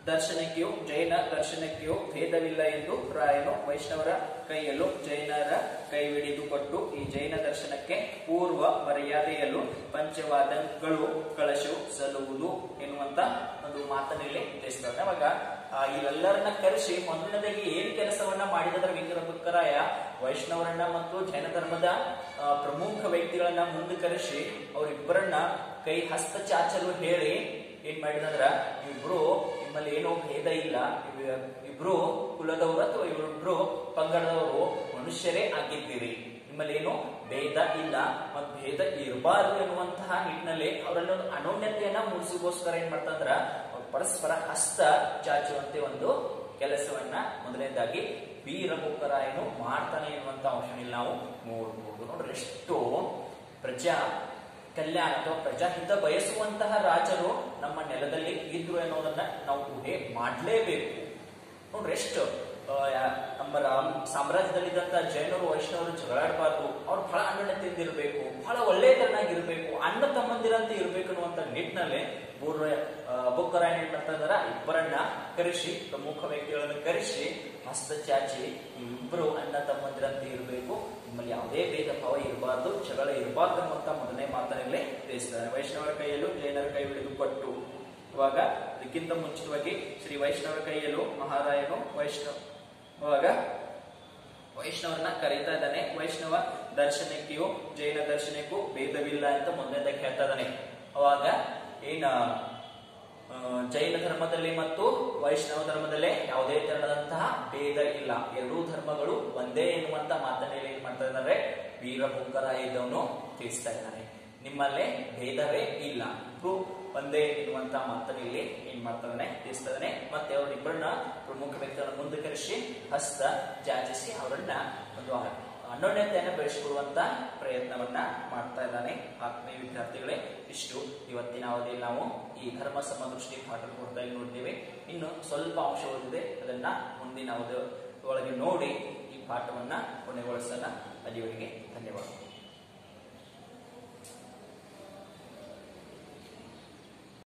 ದರ್ಶನಕ್ಕೆಯೂ ಜೈನ ದರ್ಶನಕ್ಕೆಯೂ ಭೇದವಿಲ್ಲ ಎಂದು ರಾಯನು ವೈಷ್ಣವರ ಕೈಯಲ್ಲೂ ಜೈನರ ಕೈ ಹಿಡಿದುಕೊಟ್ಟು ಈ ಜೈನ ದರ್ಶನಕ್ಕೆ ಪೂರ್ವ ಮರ್ಯಾದೆಯಲ್ಲೂ ಪಂಚವಾದಗಳು ಕಳಶವು ಸಲ್ಲುವುದು ಎನ್ನುವಂತ ಒಂದು ಮಾತನಲ್ಲಿ ತಿಳಿಸ್ತಾರೆ ಅವಾಗ ಆ, ಇವೆಲ್ಲರನ್ನ ಕರೆಸಿ ಮೊದಲನೇದಾಗಿ ಏನ್ ಕೆಲಸವನ್ನ ಮಾಡಿದದ್ರ ವಿಕ್ರಮರಾಯ ವೈಷ್ಣವರನ್ನ ಮತ್ತು ಜೈನ ಧರ್ಮದ ಆ, ಪ್ರಮುಖ ವ್ಯಕ್ತಿಗಳನ್ನ ಮುಂದೆ ಕರೆಸಿ ಅವರಿಬ್ಬರನ್ನ ಕೈ ಹಸ್ತ ಚಾಚಲು ಹೇಳಿ ಏನ್ ಮಾಡಿದಂದ್ರ ಇಬ್ರು ನಿಮ್ಮಲ್ಲಿ ಏನೋ ಭೇದ ಇಲ್ಲ ಇವ್- ಇಬ್ರು ಕುಲದವರು ಅಥವಾ ಇವರಿಬ್ರು ಪಂಗಡದವರು ಮನುಷ್ಯರೇ ಆಗಿದ್ದೀರಿ ನಿಮ್ಮಲ್ಲಿ ಏನು ಭೇದ ಇಲ್ಲ ಮತ್ತು ಭೇದ ಇರಬಾರದು ಎನ್ನುವಂತಹ ನಿಟ್ಟಿನಲ್ಲಿ ಅವರಲ್ಲಿ ಒಂದು ಅನೋನ್ಯತೆಯನ್ನ ಮೂಡಿಸಿಗೋಸ್ಕರ ಏನ್ ಮಾಡ್ತಂದ್ರ ಅವ್ರು ಪರಸ್ಪರ ಹಸ್ತ ಚಾಚುವಂತೆ ಒಂದು ಕೆಲಸವನ್ನ ಮೊದಲನೇದಾಗಿ ವೀರಮುಖರಾಯನು ಮಾಡ್ತಾನೆ ಎನ್ನುವಂತ ಅಂಶದಲ್ಲಿ ನಾವು ನೋಡಬಹುದು ನೋಡ್ರಿ ಎಷ್ಟು ಪ್ರಜಾ ಕಲ್ಯಾಣ ಅಥವಾ ಪ್ರಜಾಹಿತ ಬಯಸುವಂತಹ ರಾಜರು ನಮ್ಮ ನೆಲದಲ್ಲಿ ಇದ್ರು ಅನ್ನೋದನ್ನ ನಾವು ಊಹೆ ಮಾಡಲೇಬೇಕು ನೋಡ್ರಿ ಎಷ್ಟು ಆ, ಯಾ- ನಮ್ಮ ರಾಮ್ ಸಾಮ್ರಾಜ್ಯದಲ್ಲಿದ್ದಂತ ಜೈನರು ವೈಷ್ಣವರು ಜಗಳಾಡಬಾರ್ದು ಅವ್ರು ಬಹಳ ಅನ್ಯೋನ್ಯತೆಯಿಂದ ಇರಬೇಕು ಬಹಳ ಒಳ್ಳೆಯದನ್ನಾಗಿರ್ಬೇಕು ಅಣ್ಣ ತಮ್ಮಂದಿರಂತೆ ಇರಬೇಕು ಅನ್ನುವಂತ ನಿಟ್ಟಿನಲ್ಲಿ ಪೂರ್ವ ಬುಕ್ಕರಾಯಣ ಏನ್ ಮಾಡ್ತಾ ಇದಾರ ಇಬ್ಬರನ್ನ ಕರೆಸಿ ಪ್ರಮುಖ ವ್ಯಕ್ತಿಗಳನ್ನು ಕರೆಸಿ ಹಸ್ತಚಾಚಿ ಈ ಇಬ್ಬರು ಅಣ್ಣ ತಮ್ಮಂದಿರಂತೆ ಇರಬೇಕು ನಿಮ್ಮಲ್ಲಿ ಯಾವುದೇ ಭೇದ ಭಾವ ಇರಬಾರ್ದು ಜಗಳ ಇರಬಾರ್ದು ಅನ್ನುವಂತ ಮೊದಲನೇ ಮಾತನಾಗಲೇ ತಿಳಿಸಿದ್ದಾರೆ ವೈಷ್ಣವರ ಕೈಯಲ್ಲೂ ಜೈನರ ಕೈ ಹಿಡಿದು ಕೊಟ್ಟು ಇವಾಗ ಇದಕ್ಕಿಂತ ಮುಂಚಿತವಾಗಿ ಶ್ರೀ ವೈಷ್ಣವರ ಕೈಯಲ್ಲೂ ಮಹಾರಾಯನು ವೈಷ್ಣವ ಇವಾಗ ವೈಷ್ಣವರನ್ನ ಕರೀತಾ ಇದ್ದಾನೆ ವೈಷ್ಣವ ದರ್ಶನಕ್ಕೆಯೂ ಜೈನ ದರ್ಶನಕ್ಕೂ ಭೇದವಿಲ್ಲ ಅಂತ ಮೊದಲನೇದಾಗಿ ಹೇಳ್ತಾ ಇದ್ದಾನೆ ಅವಾಗ ಏನ ಆ, ಜೈನ ಧರ್ಮದಲ್ಲಿ ಮತ್ತು ವೈಷ್ಣವ ಧರ್ಮದಲ್ಲೇ ಯಾವುದೇ ತರಹದಂತಹ ಭೇದ ಇಲ್ಲ ಎರಡೂ ಧರ್ಮಗಳು ಒಂದೇ ಎನ್ನುವಂತ ಮಾತನ್ನೆಲ್ಲ ಏನ್ ಮಾಡ್ತಾ ಇದ್ದಾರೆ ವೀರಭೂಕರ ಇದ್ದವನು ತಿಳಿಸ್ತಾ ಇದ್ದಾನೆ ನಿಮ್ಮಲ್ಲೇ ಭೇದವೇ ಇಲ್ಲ ಇಬ್ರು ಒಂದೇ ಎನ್ನುವಂತ ಮಾತನ್ನ ಇಲ್ಲಿ ಏನ್ ಮಾಡ್ತಾನೆ ತಿಳಿಸ್ತಾ ಇದ್ದಾನೆ ಮತ್ತೆ ಅವರಿಬ್ಬರನ್ನ ಪ್ರಮುಖ ವ್ಯಕ್ತಿಗಳನ್ನ ಮುಂದೆ ಕರೆಸಿ ಹಸ್ತ ಜಾಚಿಸಿ ಅವರನ್ನ ಒಂದು ಅನ್ಯೋನ್ಯತೆಯನ್ನು ಬೆಳೆಸಿಕೊಡುವಂತ ಪ್ರಯತ್ನವನ್ನ ಮಾಡ್ತಾ ಇದ್ದಾನೆ ಆತ್ಮೀಯ ವಿದ್ಯಾರ್ಥಿಗಳೇ ಇಷ್ಟು ಇವತ್ತಿನ ಅವಧಿಯಲ್ಲಿ ನಾವು ಈ ಧರ್ಮ ಸಮದೃಷ್ಟಿ ಪಾಠ ಕೊಡ್ತಾ ನೋಡಿದ್ದೇವೆ ಇನ್ನು ಸ್ವಲ್ಪ ಅಂಶ ಓದಿದೆ ಅದನ್ನ ಮುಂದಿನ ಅವಧಿ ಒಳಗೆ ನೋಡಿ ಈ ಪಾಠವನ್ನ ಕೊನೆಗೊಳಿಸೋಣ ಅಲ್ಲಿವರೆಗೆ ಧನ್ಯವಾದಗಳು